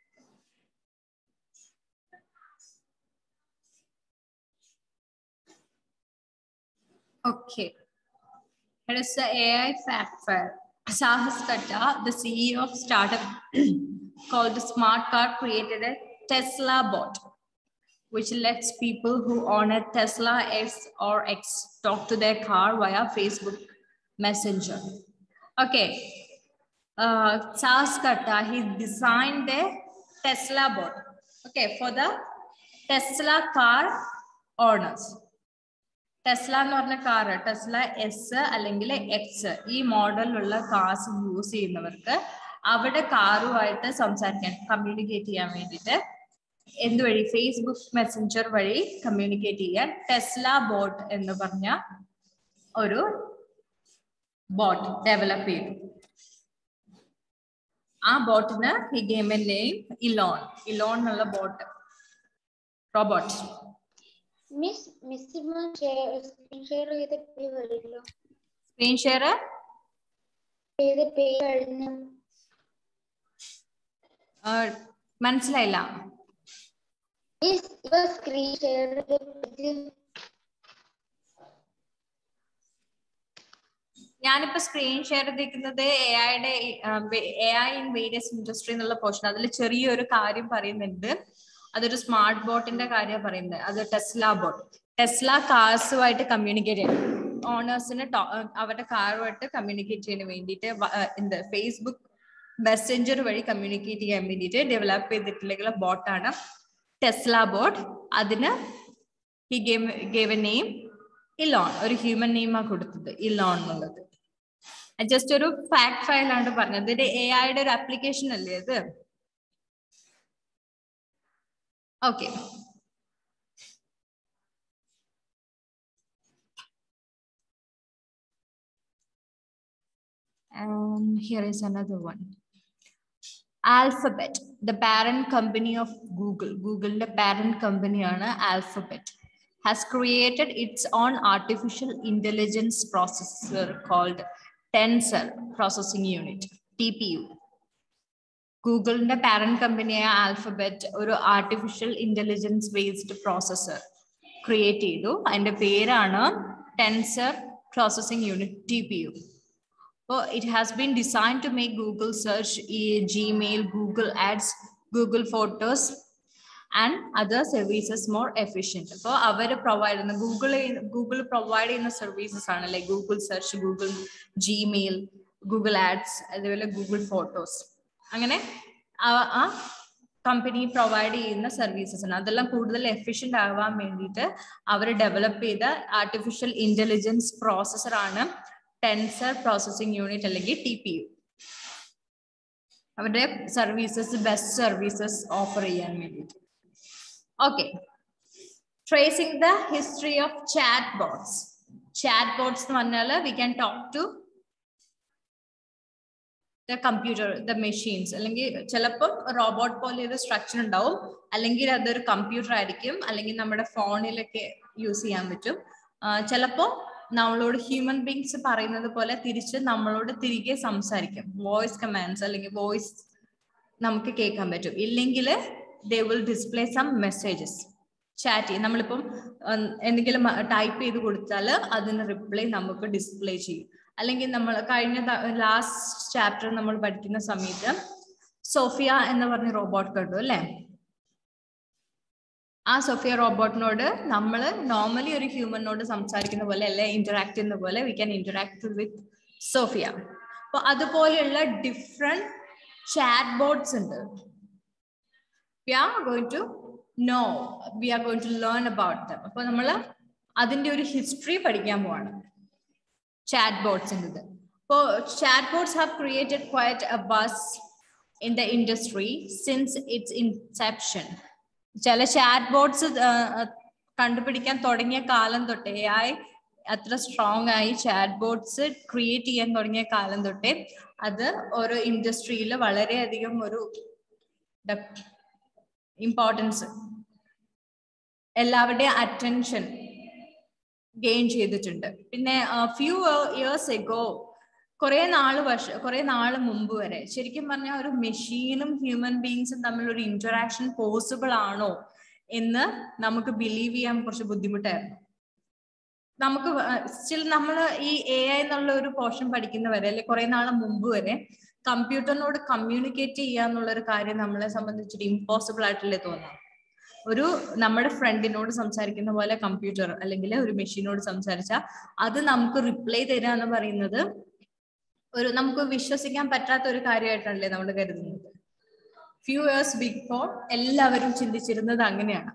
Okay. It is the AI fact fair. Sahas Katta, the CEO of startup called the Smart Car, created a Tesla bot, which lets people who own a Tesla S or X talk to their car via Facebook Messenger. Okay. Uh, Sahas Katta, he designed the Tesla bot. Okay, for the Tesla car owners. Tesla എന്ന് പറഞ്ഞ കാർ ടെസ്ല എസ് അല്ലെങ്കിൽ എക്സ് ഈ മോഡലിലുള്ള കാർസ് യൂസ് ചെയ്യുന്നവർക്ക് അവിടെ കാറുമായിട്ട് സംസാരിക്കാൻ കമ്മ്യൂണിക്കേറ്റ് ചെയ്യാൻ വേണ്ടിയിട്ട് എന്തുവഴി ഫേസ്ബുക്ക് മെസ്സഞ്ചർ വഴി കമ്മ്യൂണിക്കേറ്റ് ചെയ്യാൻ ടെസ്ല ബോട്ട് എന്ന് പറഞ്ഞ ഒരു ബോട്ട് ഡെവലപ്പ് ചെയ്തു ആ ബോട്ടിന് ഈ ഗെയിമിന്റെ നെയിം ഇലോൺ ഇലോൺ എന്നുള്ള bot robot miss miss screen share ചെയ്ത പേര് വരില്ലോ സ്ക്രീൻ ഷെയർ ചെയ്ത പേര് കഴിഞ്ഞു മനസ്സിലായില്ല മിസ് ഇപ്പൊ സ്ക്രീൻ ഷെയർ ചെയ്ത പേര് ഞാനിപ്പോ സ്ക്രീൻ ഷെയർ ചെയ്തിരിക്കുന്നത് എ ഐയുടെ A I in various industry എന്നുള്ള പോർഷൻ അതിൽ ചെറിയൊരു കാര്യം പറയുന്നുണ്ട് അതൊരു സ്മാർട്ട് ബോട്ടിന്റെ കാര്യം പറയുന്നത് അത് ടെസ്ല ബോട്ട് ടെസ്ല കാർസുമായിട്ട് കമ്മ്യൂണിക്കേറ്റ് ചെയ്യണം ഓണേഴ്സിന് അവരുടെ കാറുമായിട്ട് കമ്മ്യൂണിക്കേറ്റ് ചെയ്യാൻ വേണ്ടിയിട്ട് എന്ത് ഫേസ്ബുക്ക് മെസ്സഞ്ചർ വഴി കമ്മ്യൂണിക്കേറ്റ് ചെയ്യാൻ വേണ്ടിയിട്ട് ഡെവലപ്പ് ചെയ്തിട്ടുള്ള ബോട്ടാണ് ടെസ്ല ബോട്ട് അതിന് he gave gave a name Elon ഒരു ഹ്യൂമൻ നെയിമാണ് കൊടുത്തത് ഇലോൺ എന്നുള്ളത് ജസ്റ്റ് ഒരു ഫാക്ട് ഫയലാണ് പറഞ്ഞത് ഇത് എ ഐയുടെ ഒരു ആപ്ലിക്കേഷൻ അല്ലേ അത് okay And here is another one. Alphabet, the parent company of Google. Google, the parent company on Alphabet, has created its own artificial intelligence processor called Tensor Processing Unit, TPU. ഗൂഗിളിന്റെ പാരന്റ് കമ്പനിയായ ആൽഫബറ്റ് ഒരു artificial intelligence based processor create ചെയ്തു അതിന്റെ പേരാണ് tensor processing unit T P U അപ്പോൾ it has been design to make Google search ഈ Gmail Google ads Google photos and other services more efficient അപ്പോൾ അവർ പ്രൊവൈഡ് ചെയ്യുന്ന ഗൂഗിൾ ഗൂഗിൾ പ്രൊവൈഡ് ചെയ്യുന്ന സർവീസസ് ആണ് like Google search Google Gmail Google ads അതുപോലെ ഗൂഗിൾ ഫോട്ടോസ് അങ്ങനെ ആ കമ്പനി പ്രൊവൈഡ് ചെയ്യുന്ന സർവീസസ് ആണ് അതെല്ലാം കൂടുതൽ എഫിഷ്യന്റ് ആവാൻ വേണ്ടിയിട്ട് അവർ ഡെവലപ്പ് ചെയ്ത ആർട്ടിഫിഷ്യൽ ഇന്റലിജൻസ് പ്രോസസ്സർ ആണ് ടെൻസർ പ്രോസസ്സിംഗ് യൂണിറ്റ് അല്ലെങ്കിൽ ടി പി യു അവരുടെ സർവീസസ് ബെസ്റ്റ് സർവീസസ് ഓഫർ ചെയ്യാൻ വേണ്ടിയിട്ട് okay tracing the history of chat bots chat bots എന്ന് പറഞ്ഞാൽ we can talk to the computer the machines അല്ലെങ്കിൽ ചിലപ്പം റോബോട്ട് പോലെ ഒരു സ്ട്രക്ചർ ഉണ്ടാവും അല്ലെങ്കിൽ അതൊരു കമ്പ്യൂട്ടർ ആയിരിക്കും അല്ലെങ്കിൽ നമ്മുടെ ഫോണിലൊക്കെ യൂസ് ചെയ്യാൻ പറ്റും ചിലപ്പോൾ നമ്മളോട് ഹ്യൂമൻ ബീങ്സ് പറയുന്നത് പോലെ തിരിച്ച് നമ്മളോട് തിരികെ സംസാരിക്കും വോയിസ് കമാൻഡ്സ് അല്ലെങ്കിൽ വോയിസ് നമുക്ക് കേൾക്കാൻ പറ്റും ഇല്ലെങ്കിൽ they will display some messages chat ചെയ്യും നമ്മളിപ്പം എന്തെങ്കിലും ടൈപ്പ് ചെയ്ത് കൊടുത്താൽ അതിന് റിപ്ലൈ നമുക്ക് ഡിസ്പ്ലേ ചെയ്യും അല്ലെങ്കിൽ നമ്മൾ കഴിഞ്ഞ ലാസ്റ്റ് ചാപ്റ്റർ നമ്മൾ പഠിക്കുന്ന സമയത്ത് സോഫിയ എന്ന് പറഞ്ഞ റോബോട്ട് കണ്ടു അല്ലേ ആ സൊഫിയ റോബോട്ടിനോട് നമ്മൾ നോർമലി ഒരു ഹ്യൂമനോട് സംസാരിക്കുന്ന പോലെ അല്ലെ ഇന്ററാക്ട് ചെയ്യുന്ന പോലെ we can interact with Sophia അപ്പൊ അതുപോലെയുള്ള ഡിഫറെന്റ് ചാറ്റ് ബോർഡ്സ് ഉണ്ട് we are going to know we are going to learn about them അപ്പൊ നമ്മൾ അതിന്റെ ഒരു ഹിസ്റ്ററി പഠിക്കാൻ പോവാണ് ചാറ്റ് ബോർഡ്സിൻ്റെ അപ്പോൾ chat boards have created quite a buzz in the industry since its inception ചില ചാറ്റ് ബോർഡ്സ് കണ്ടുപിടിക്കാൻ തുടങ്ങിയ കാലം തൊട്ടേ ആയി അത്ര സ്ട്രോങ് ആയി ചാറ്റ് ബോർഡ്സ് ക്രിയേറ്റ് ചെയ്യാൻ തുടങ്ങിയ കാലം തൊട്ടേ അത് ഓരോ ഇൻഡസ്ട്രിയിൽ വളരെയധികം ഒരു ഇമ്പോർട്ടൻസ് എല്ലാവരുടെയും അറ്റൻഷൻ ഗെയിൻ ചെയ്തിട്ടുണ്ട് പിന്നെ ഫ്യൂ ഇയേഴ്സ് എഗോ കുറെ നാള് വർഷ കുറെ നാള് മുമ്പ് വരെ ശരിക്കും പറഞ്ഞാൽ ഒരു മെഷീനും ഹ്യൂമൻ ബീങ്സും തമ്മിൽ ഒരു ഇന്ററാക്ഷൻ പോസിബിൾ ആണോ എന്ന് നമുക്ക് ബിലീവ് ചെയ്യാൻ കുറച്ച് ബുദ്ധിമുട്ടായിരുന്നു നമുക്ക് സ്റ്റിൽ നമ്മൾ ഈ എ ഐ എന്നുള്ള ഒരു പോർഷൻ പഠിക്കുന്നവരെ അല്ലെ കുറെ നാള് മുമ്പ് വരെ കമ്പ്യൂട്ടറിനോട് കമ്മ്യൂണിക്കേറ്റ് ചെയ്യുക എന്നുള്ള ഒരു കാര്യം നമ്മളെ സംബന്ധിച്ചിട്ട് ഇമ്പോസിബിൾ ആയിട്ടല്ലേ തോന്നാം ഒരു നമ്മുടെ ഫ്രണ്ടിനോട് സംസാരിക്കുന്ന പോലെ കമ്പ്യൂട്ടർ അല്ലെങ്കിൽ ഒരു മെഷീനോട് സംസാരിച്ചാൽ അത് നമുക്ക് റിപ്ലൈ തരിക എന്ന് പറയുന്നത് ഒരു നമുക്ക് വിശ്വസിക്കാൻ പറ്റാത്ത ഒരു കാര്യമായിട്ടാണല്ലേ നമ്മൾ കരുതുന്നത് ഫ്യൂ ഇയേഴ്സ് ബിഫോർ എല്ലാവരും ചിന്തിച്ചിരുന്നത് അങ്ങനെയാണ്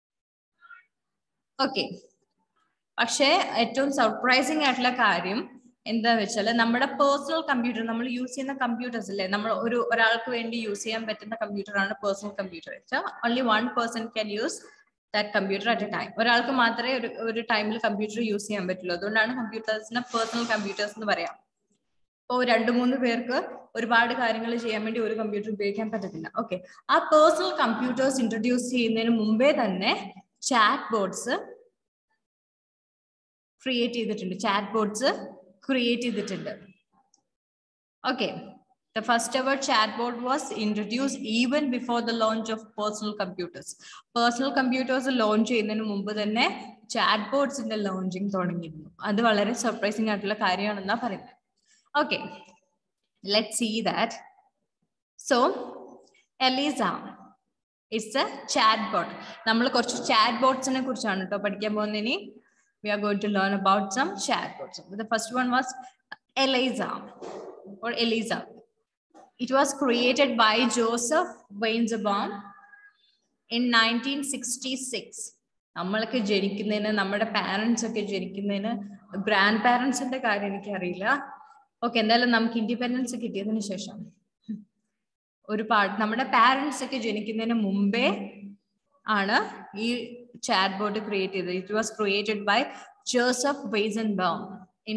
ഓക്കെ പക്ഷേ ഏറ്റവും സർപ്രൈസിങ് ആയിട്ടുള്ള കാര്യം എന്താ വെച്ചാൽ നമ്മുടെ പേഴ്സണൽ കമ്പ്യൂട്ടർ നമ്മൾ യൂസ് ചെയ്യുന്ന കമ്പ്യൂട്ടേഴ്സ് അല്ലേ നമ്മൾ ഒരു ഒരാൾക്ക് വേണ്ടി യൂസ് ചെയ്യാൻ പറ്റുന്ന കമ്പ്യൂട്ടർ ആണ് പേഴ്സണൽ കമ്പ്യൂട്ടർ വെച്ചാൽ only one person can use that computer at a time ഒരാൾക്ക് മാത്രമേ ഒരു ഒരു ടൈമിൽ കമ്പ്യൂട്ടർ യൂസ് ചെയ്യാൻ പറ്റുള്ളൂ അതുകൊണ്ടാണ് കമ്പ്യൂട്ടേഴ്സിനെ പേഴ്സണൽ കമ്പ്യൂട്ടേഴ്സ് എന്ന് പറയാം ഇപ്പോൾ രണ്ട് മൂന്ന് പേർക്ക് ഒരുപാട് കാര്യങ്ങൾ ചെയ്യാൻ വേണ്ടി ഒരു കമ്പ്യൂട്ടർ ഉപയോഗിക്കാൻ പറ്റത്തില്ല ഓക്കെ ആ പേഴ്സണൽ കമ്പ്യൂട്ടേഴ്സ് ഇൻട്രൊഡ്യൂസ് ചെയ്യുന്നതിന് മുമ്പേ തന്നെ ചാറ്റ് ബോർഡ്സ് ക്രിയേറ്റ് ചെയ്തിട്ടുണ്ട് ചാറ്റ് ബോർഡ്സ് ക്രിയേറ്റ് ചെയ്തിട്ടുണ്ട് okay The first ever chatbot was introduced even before the launch of personal computers. Personal computers launch ചെയ്യുന്നതിന് മുമ്പ് തന്നെ ചാറ്റ് ബോർഡ്സിന്റെ ലോഞ്ചിങ് തുടങ്ങിയിരുന്നു അത് വളരെ സർപ്രൈസിംഗ് ആയിട്ടുള്ള കാര്യമാണെന്നാ പറയുന്നത് okay let see that so Eliza it's a chat bot നമ്മൾ കുറച്ച് ചാറ്റ് ബോട്ട്സിനെ കുറിച്ചാണ് കേട്ടോ പഠിക്കാൻ പോകുന്നതിന് we are going to learn about some chatbots. The first one was Eliza or Eliza. It was created by Joseph Weinzbaum in 1966. നമ്മളൊക്കെ ജനിക്കുന്നതിന് നമ്മുടെ പാരൻസ് ഒക്കെ ജനിക്കുന്നതിന് ഗ്രാൻഡ് പാരൻസിന്റെ കാര്യം എനിക്കറിയില്ല ഓക്കെ എന്തായാലും നമുക്ക് ഇൻഡിപെൻഡൻസ് കിട്ടിയതിന് ശേഷം ഒരുപാട് നമ്മുടെ പാരൻസ് ഒക്കെ ജനിക്കുന്നതിന് മുമ്പേ ആണ് ഈ chat bot created. It was created by Joseph Weizenbaum in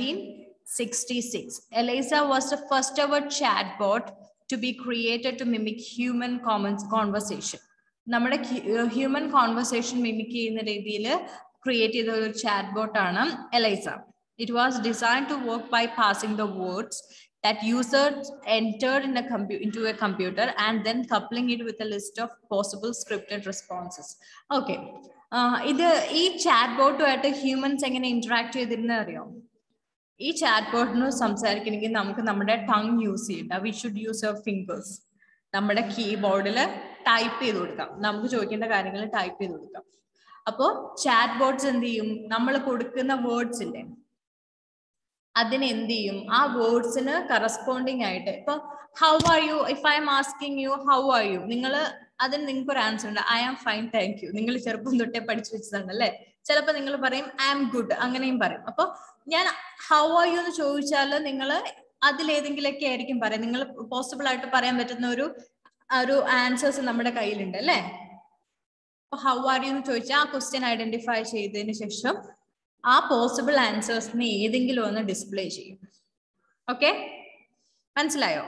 1966. Eliza was the first ever chatbot to be created to mimic human comments conversation. നമ്മുടെ ഹ്യൂമൻ കോൺവെർസേഷൻ മിമിക് ചെയ്യുന്ന രീതിയിൽ ക്രിയേറ്റ് ചെയ്ത ഒരു ചാറ്റ് ബോട്ട് ആണ് Eliza it was design to work by passing the words that users entered in a compu into a computer and then coupling it with a list of possible scripted responses. Okay. ഇത് ഈ ചാറ്റ് ബോട്ടുമായിട്ട് ഹ്യൂമൻസ് എങ്ങനെ ഇന്ററാക്ട് ചെയ്തിരുന്ന അറിയോ ഈ ചാറ്റ് ബോട്ടിന് സംസാരിക്കണമെങ്കിൽ നമുക്ക് നമ്മുടെ ടങ് യൂസ് ചെയ്യണ്ട we should use your fingers നമ്മുടെ കീബോർഡിൽ ടൈപ്പ് ചെയ്ത് കൊടുക്കാം നമുക്ക് ചോദിക്കേണ്ട കാര്യങ്ങൾ ടൈപ്പ് ചെയ്ത് കൊടുക്കാം അപ്പോൾ ചാറ്റ് ബോട്ട്സ് എന്ത് ചെയ്യും നമ്മൾ കൊടുക്കുന്ന വേർഡ്സ് ഇല്ലേ അതിന് എന്ത് ചെയ്യും ആ വേർഡ്സിന് കറസ്പോണ്ടിങ് ആയിട്ട് ഇപ്പൊ how are you if I'm asking you how are you നിങ്ങൾ അതിന് നിങ്ങൾക്ക് ഒരു ആൻസർ ഉണ്ട് I am fine thank you നിങ്ങൾ ചെറുപ്പം തൊട്ടേ പഠിച്ചു വെച്ചതാണ് അല്ലേ ചിലപ്പോൾ നിങ്ങൾ പറയും ഐ ആം ഗുഡ് അങ്ങനെയും പറയും അപ്പൊ ഞാൻ ഹൗ ആർ യു എന്ന് ചോദിച്ചാൽ നിങ്ങൾ അതിലേതെങ്കിലൊക്കെ ആയിരിക്കും പറയാം നിങ്ങൾ പോസിബിൾ ആയിട്ട് പറയാൻ പറ്റുന്ന ഒരു ഒരു ആൻസേഴ്സ് നമ്മുടെ കയ്യിലുണ്ട് അല്ലേ ഹൗ ആർ യു എന്ന് ചോദിച്ചാൽ ആ ക്വസ്റ്റ്യൻ ഐഡന്റിഫൈ ചെയ്തതിന് ശേഷം ആ പോസിബിൾ ആൻസേഴ്സിനെ ഏതെങ്കിലും ഒന്ന് ഡിസ്പ്ലേ ചെയ്യും ഓക്കെ മനസ്സിലായോ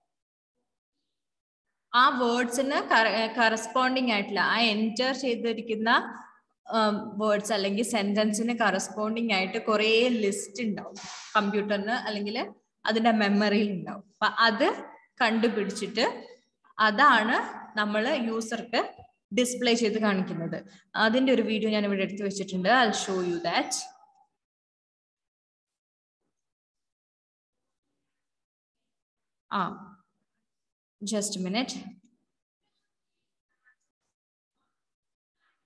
ആ വേർഡ്സിന് കറസ്പോണ്ടിങ് ആയിട്ടുള്ള ആ എൻറ്റർ ചെയ്തിരിക്കുന്ന വേർഡ്സ് അല്ലെങ്കിൽ സെന്റൻസിന് കറസ്പോണ്ടിങ് ആയിട്ട് കുറേ ലിസ്റ്റ് ഉണ്ടാവും കമ്പ്യൂട്ടറിന് അല്ലെങ്കിൽ അതിന്റെ മെമ്മറിയിൽ ഉണ്ടാവും അപ്പൊ അത് കണ്ടുപിടിച്ചിട്ട് അതാണ് നമ്മൾ യൂസർക്ക് ഡിസ്പ്ലേ ചെയ്ത് കാണിക്കുന്നത് അതിന്റെ ഒരു വീഡിയോ ഞാൻ ഇവിടെ എടുത്തു വെച്ചിട്ടുണ്ട് ഐ ഷോ യു ദാറ്റ് ആ just minute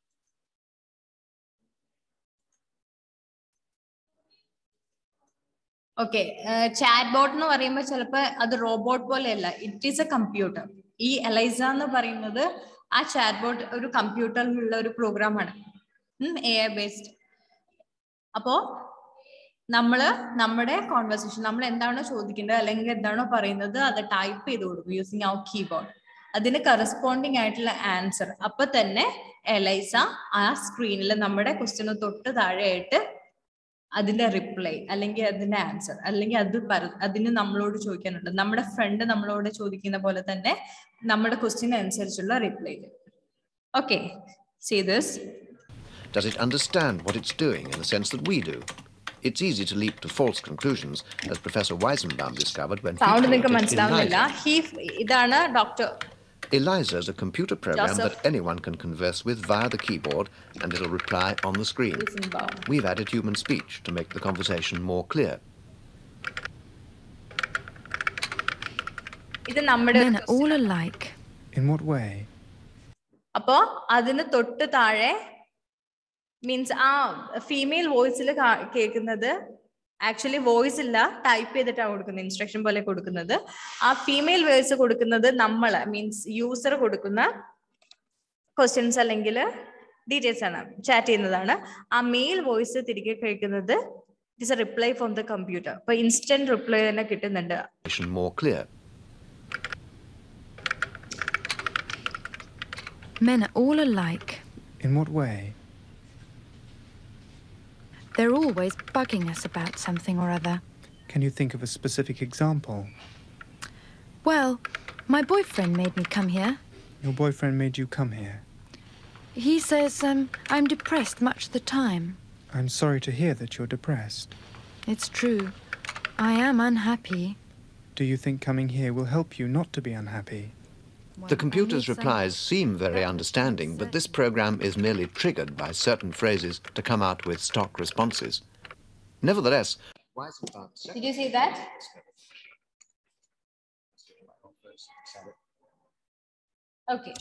okay chat bot എന്ന് പറയുമ്പോൾ ചിലപ്പോൾ അത് റോബോട്ട് പോലെയല്ല ഇറ്റ് ഈസ് എ കമ്പ്യൂട്ടർ ഈ എലൈസ എന്ന് പറയുന്നത് ആ ചാറ്റ് ബോട്ട് ഒരു കമ്പ്യൂട്ടറിലുള്ള ഒരു പ്രോഗ്രാമാണ് എ ഐ ബേസ്ഡ് അപ്പോ നമ്മള് നമ്മുടെ കോൺവെർസേഷൻ നമ്മൾ എന്താണോ ചോദിക്കേണ്ടത് അല്ലെങ്കിൽ എന്താണോ പറയുന്നത് അത് ടൈപ്പ് ചെയ്ത് കൊടുക്കും യൂസിങ് അവർ കീബോർഡ് അതിന് കറസ്പോണ്ടിങ് ആയിട്ടുള്ള ആൻസർ അപ്പൊ തന്നെ എലൈസ ആ സ്ക്രീനിൽ നമ്മുടെ ക്വസ്റ്റ്യന് തൊട്ട് താഴെയായിട്ട് അതിന്റെ റിപ്ലൈ അല്ലെങ്കിൽ അതിന്റെ ആൻസർ അല്ലെങ്കിൽ അത് പറ- അതിന് നമ്മളോട് ചോദിക്കാനുണ്ട് നമ്മുടെ ഫ്രണ്ട് നമ്മളോട് ചോദിക്കുന്ന പോലെ തന്നെ നമ്മുടെ ക്വസ്റ്റ്യൻ അനുസരിച്ചുള്ള reply okay see this Does it understand what it's doing in the sense that we do? It's easy to leap to false conclusions, as Professor Weizenbaum discovered when he sound നിങ്ങൾക്ക് created മനസ്സിലാവുന്നില്ല ELIZA. ഹി ഇതാണ് doctor ELIZA is a computer program Joseph. that anyone can converse with via the keyboard and it'll reply on the screen. We've added human speech to make the conversation more clear. ഇത് നമ്മുടെ ഒരു Men are all alike. In what way? അപ്പോ അതിന് തൊട്ട് താഴെ മീൻസ് ആ ഫീമെയിൽ വോയിസിൽ കേൾക്കുന്നത് ആക്ച്വലി വോയിസ് ഇല്ല ടൈപ്പ് ചെയ്തിട്ടാണ് കൊടുക്കുന്നത് ഇൻസ്ട്രക്ഷൻ പോലെ കൊടുക്കുന്നത് ആ ഫീമെയിൽ വോയിസ് കൊടുക്കുന്നത് നമ്മൾ മീൻസ് യൂസർ കൊടുക്കുന്ന ക്വസ്റ്റ്യൻസ് അല്ലെങ്കിൽ ഡീറ്റെയിൽസ് ആണ് ചാറ്റ് ചെയ്യുന്നതാണ് ആ മെയിൽ വോയിസ് തിരികെ കഴിക്കുന്നത് it's a reply from the computer അപ്പൊ ഇൻസ്റ്റന്റ് റിപ്ലൈ തന്നെ കിട്ടുന്നുണ്ട് More clear. Men are all alike. In what way? They're always bugging us about something or other. Can you think of a specific example? Well, my boyfriend made me come here. Your boyfriend made you come here. He says um, I'm depressed much of the time. I'm sorry to hear that you're depressed. It's true. I am unhappy. Do you think coming here will help you not to be unhappy? The computer's replies seem very understanding, but this program is merely triggered by certain phrases to come out with stock responses. Nevertheless, Did you see that? ഓക്കെ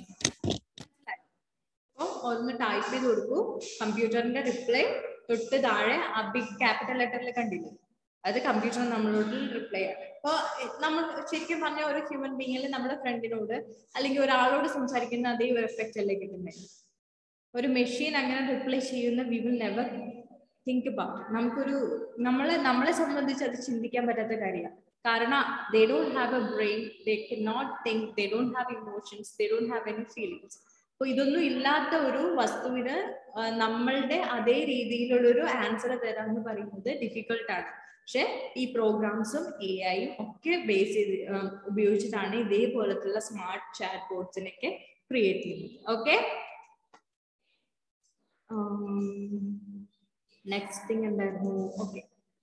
ഒന്ന് ടൈപ്പ് ചെയ്ത് കൊടുക്കൂ കമ്പ്യൂട്ടറിന്റെ റിപ്ലൈ തൊട്ട് താഴെ ആ ബിഗ് ക്യാപിറ്റൽ ലെറ്ററിൽ കണ്ടില്ലേ അത് കമ്പ്യൂട്ടർ നമ്മളോട് റിപ്ലൈ ആണ് അപ്പൊ നമ്മൾ ശരിക്കും പറഞ്ഞ ഒരു ഹ്യൂമൻ ബീങ്ങിൽ നമ്മുടെ ഫ്രണ്ടിനോട് അല്ലെങ്കിൽ ഒരാളോട് സംസാരിക്കുന്ന അതേ ഒരു എഫക്റ്റ് അല്ലേ കിട്ടുന്നത് ഒരു മെഷീൻ അങ്ങനെ റിപ്ലൈ ചെയ്യുന്ന we will never think about നമുക്കൊരു നമ്മളെ നമ്മളെ സംബന്ധിച്ച് അത് ചിന്തിക്കാൻ പറ്റാത്ത കാര്യമാണ് കാരണം they don't have a brain they can not think they don't have emotions they don't have any feelings അപ്പൊ ഇതൊന്നും ഇല്ലാത്ത ഒരു വസ്തുവിന് ആ, നമ്മളുടെ അതേ രീതിയിലുള്ള ഒരു ആൻസർ തരാന്ന് പറയുന്നത് ഡിഫിക്കൽട്ട് ആണ് പക്ഷെ ഈ പ്രോഗ്രാംസും എ ഐയും ഒക്കെ ബേസ് ചെയ്ത് ആ, ഉപയോഗിച്ചിട്ടാണ് ഇതേപോലത്തുള്ള സ്മാർട്ട് ചാറ്റ് ബോർഡ്സിനൊക്കെ ക്രിയേറ്റ് ചെയ്യുന്നത് ഓക്കെ നെക്സ്റ്റ് തിങ് എന്തായിരുന്നു okay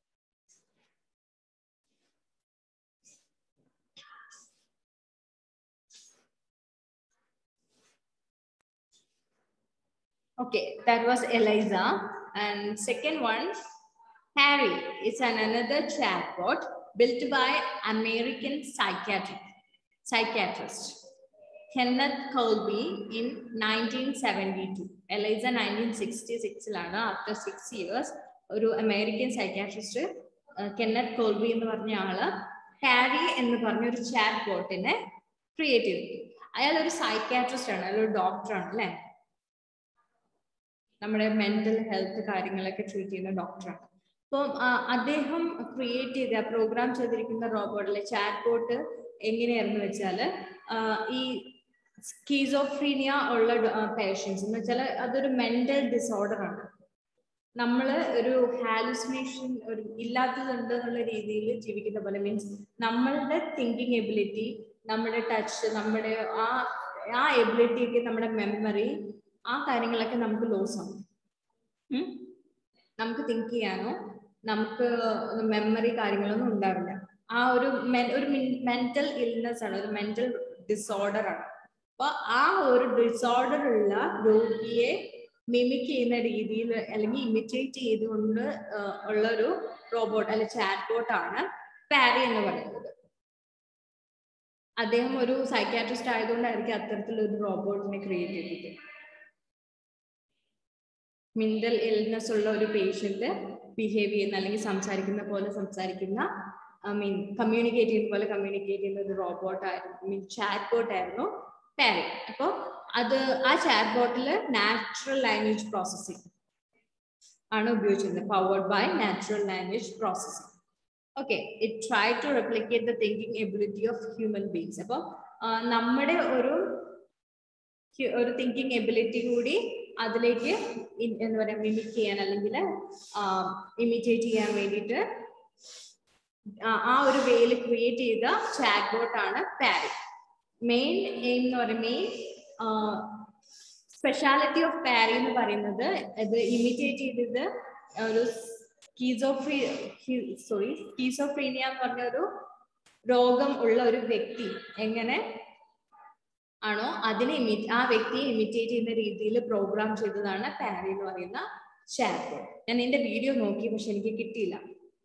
Okay, that was Eliza. And second one, Harry is an another chatbot built by American psychiatric psychiatrist Kenneth Colby in 1972. Eliza 1966 after six years ഒരു അമേരിക്കൻ സൈക്കാട്രിസ്റ്റ് കെന്നത്ത് കോൾബി എന്ന് പറഞ്ഞ ആള് ഹാരി എന്ന് പറഞ്ഞ ഒരു ചാറ്റ് ബോട്ടിനെ ക്രിയേറ്റ് ചെയ്തു അയാൾ ഒരു സൈക്കാട്രിസ്റ്റ് ആണ് അയാൾ ഒരു ഡോക്ടറാണ് അല്ലെ നമ്മുടെ മെന്റൽ ഹെൽത്ത് കാര്യങ്ങളൊക്കെ ട്രീറ്റ് ചെയ്യുന്ന ഡോക്ടറാണ് അപ്പം ആ, അദ്ദേഹം ക്രിയേറ്റ് ചെയ്ത പ്രോഗ്രാം ചെയ്തിരിക്കുന്ന റോബോട്ടിലെ ചാറ്റ് ബോട്ട് എങ്ങനെയായിരുന്നു വെച്ചാല് ആ, ഈ സ്കീസോഫ്രീനിയ ഉള്ള പേഷ്യൻസ് എന്ന് വെച്ചാൽ അതൊരു മെന്റൽ ഡിസോർഡർ ആണ് നമ്മൾ ഒരു ഹാലുസിനേഷൻ ഒരു ഇല്ലാത്തതുണ്ട് എന്നുള്ള രീതിയിൽ ജീവിക്കുന്ന പോലെ മീൻസ് നമ്മളുടെ തിങ്കിങ് എബിലിറ്റി നമ്മുടെ ടച്ച് നമ്മുടെ ആ ആ എബിലിറ്റി ഒക്കെ നമ്മുടെ മെമ്മറി ആ കാര്യങ്ങളൊക്കെ നമുക്ക് ലോസ് ആവും ഉം? നമുക്ക് തിങ്ക് ചെയ്യാനോ നമുക്ക് മെമ്മറി കാര്യങ്ങളൊന്നും ഉണ്ടാവില്ല ആ ഒരു men- ഒരു മെന്റൽ ഇൽനെസ് ആണ് ഒരു മെന്റൽ ഡിസോർഡർ ആണ് അപ്പൊ ആ ഒരു ഡിസോർഡർ ഉള്ള രോഗിയെ മിമിക് ചെയ്യുന്ന രീതിയിൽ അല്ലെങ്കിൽ ഇമിറ്റേറ്റ് ചെയ്തുകൊണ്ട് ആ, ഉള്ള ഒരു റോബോട്ട് അല്ലെ ചാറ്റ് ബോട്ട് ആണ് പാരി എന്ന് പറയുന്നത് അദ്ദേഹം ഒരു സൈക്കാട്രിസ്റ്റ് ആയതുകൊണ്ടായിരിക്കും അത്തരത്തിലൊരു റോബോട്ടിനെ ക്രിയേറ്റ് ചെയ്തത് മെന്റൽ ഇൽനെസ് ഉള്ള ഒരു പേഷ്യന്റ് ബിഹേവ് ചെയ്യുന്ന അല്ലെങ്കിൽ സംസാരിക്കുന്ന പോലെ സംസാരിക്കുന്ന ഐ മീൻ കമ്മ്യൂണിക്കേറ്റ് ചെയ്യുന്ന പോലെ കമ്മ്യൂണിക്കേറ്റ് ചെയ്യുന്ന ഒരു റോബോട്ട് ആയിരുന്നു ഐ മീൻ ചാറ്റ് ബോട്ട് ആയിരുന്നു പാരി അപ്പോൾ അത് ആ ചാറ്റ് ബോട്ടിൽ നാച്ചുറൽ ലാംഗ്വേജ് പ്രോസസ്സിംഗ് ആണ് ഉപയോഗിച്ചിരുന്നത് powered by natural language processing okay it try to replicate the thinking ability of human beings അപ്പോൾ നമ്മുടെ ഒരു ഹ്യു- ഒരു തിങ്കിങ് എബിലിറ്റി കൂടി അതിലേക്ക് ഇൻ- എന്താ പറയാ മിമിക് ചെയ്യാൻ അല്ലെങ്കിൽ ഇമിറ്റേറ്റ് ചെയ്യാൻ വേണ്ടിയിട്ട് ആ- ആ ഒരു വേയിൽ ക്രിയേറ്റ് ചെയ്ത ചാറ്റ് ബോട്ട് ആണ് പാരി മെയിൻ എയിം എന്ന് പറയുന്നത് മെയിൻ സ്പെഷ്യാലിറ്റി ഓഫ് പാരി എന്ന് പറയുന്നത് ഇത് ഇമിറ്റേറ്റ് ചെയ്തത് ഒരു സ്കീസോഫ്രീ സോറി സ്കീസോഫ്രീനിയ എന്ന് പറഞ്ഞ ഒരു രോഗം ഉള്ള ഒരു വ്യക്തി എങ്ങനെ ആണോ അതിനെ ഇമിറ്റ് ആ വ്യക്തിയെ ഇമിറ്റേറ്റ് ചെയ്യുന്ന രീതിയിൽ പ്രോഗ്രാം ചെയ്തതാണ് പാരി എന്ന് പറയുന്ന ചാറ്റ് ഞാൻ എന്റെ വീഡിയോ നോക്കി പക്ഷെ എനിക്ക് കിട്ടിയില്ല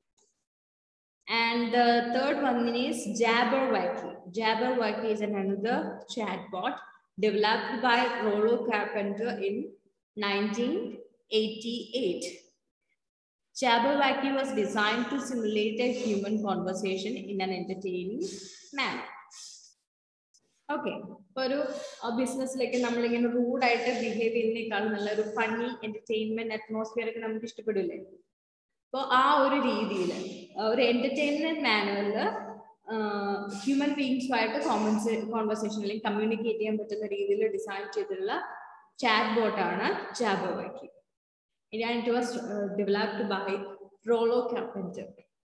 And the third one is Jabberwocky. Jabberwocky is an another chatbot developed by Rollo Carpenter in 1988. Jabberwocky was designed to simulate a human conversation in an entertaining manner. Okay ഇപ്പൊ ഒരു ബിസിനസ്സിലേക്ക് നമ്മളിങ്ങനെ റൂഡായിട്ട് ബിഹേവ് ചെയ്യുന്നേക്കാൾ നല്ല ഒരു ഫണ്ണി എന്റർടൈൻമെന്റ് അറ്റ്മോസ്ഫിയർ ഒക്കെ നമുക്ക് ഇഷ്ടപ്പെടില്ലേ അപ്പോൾ ആ ഒരു രീതിയിൽ ഒരു എന്റർടൈൻമെന്റ് മാനുവലിൽ ഹ്യൂമൻ ബീങ്സുമായിട്ട് കോമൺസ് കോൺവെർസേഷൻ അല്ലെങ്കിൽ കമ്മ്യൂണിക്കേറ്റ് ചെയ്യാൻ പറ്റുന്ന രീതിയിൽ ഡിസൈൻ ചെയ്തിട്ടുള്ള ചാറ്റ് ബോട്ടാണ് Jabberwacky and it was uh, developed by Rollo Carpenter.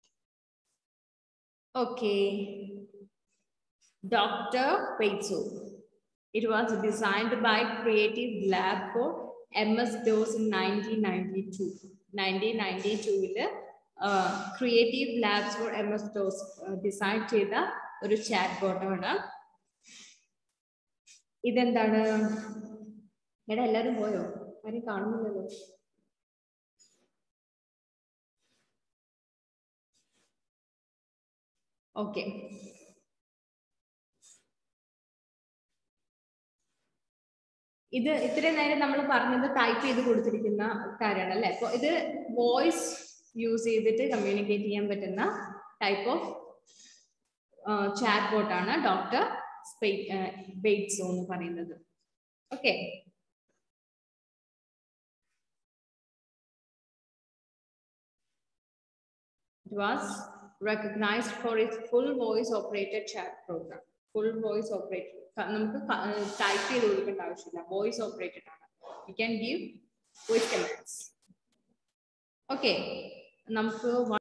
Okay. Dr. Peitso. It was designed by Creative Lab for MS DOS in 1992. 1992 creative labs for M S DOS design ചെയ്ത ഒരു ചാറ്റ് ബോട്ടാണ് ഇതെന്താണ് എടാ എല്ലാരും പോയോ ആരും കാണുന്നില്ലല്ലോ ഓക്കെ ഇത് ഇത്രയും നേരം നമ്മൾ പറഞ്ഞത് ടൈപ്പ് ചെയ്ത് കൊടുത്തിരിക്കുന്ന കാര്യമാണ് അല്ലെ അപ്പൊ ഇത് വോയിസ് യൂസ് ചെയ്തിട്ട് കമ്മ്യൂണിക്കേറ്റ് ചെയ്യാൻ പറ്റുന്ന ടൈപ്പ് ഓഫ് ചാറ്റ് ബോട്ടാണ് ഡോക്ടർ ബെയ്റ്റ്സോ എന്ന് പറയുന്നത് okay It was recognized for its full voice operated chat program. Full voice operated. നമുക്ക് ടൈപ്പ് ചെയ്ത് കൊടുക്കേണ്ട ആവശ്യമില്ല വോയിസ് ഓപ്പറേറ്റഡ് ആണ് you can give voice commands okay നമുക്ക്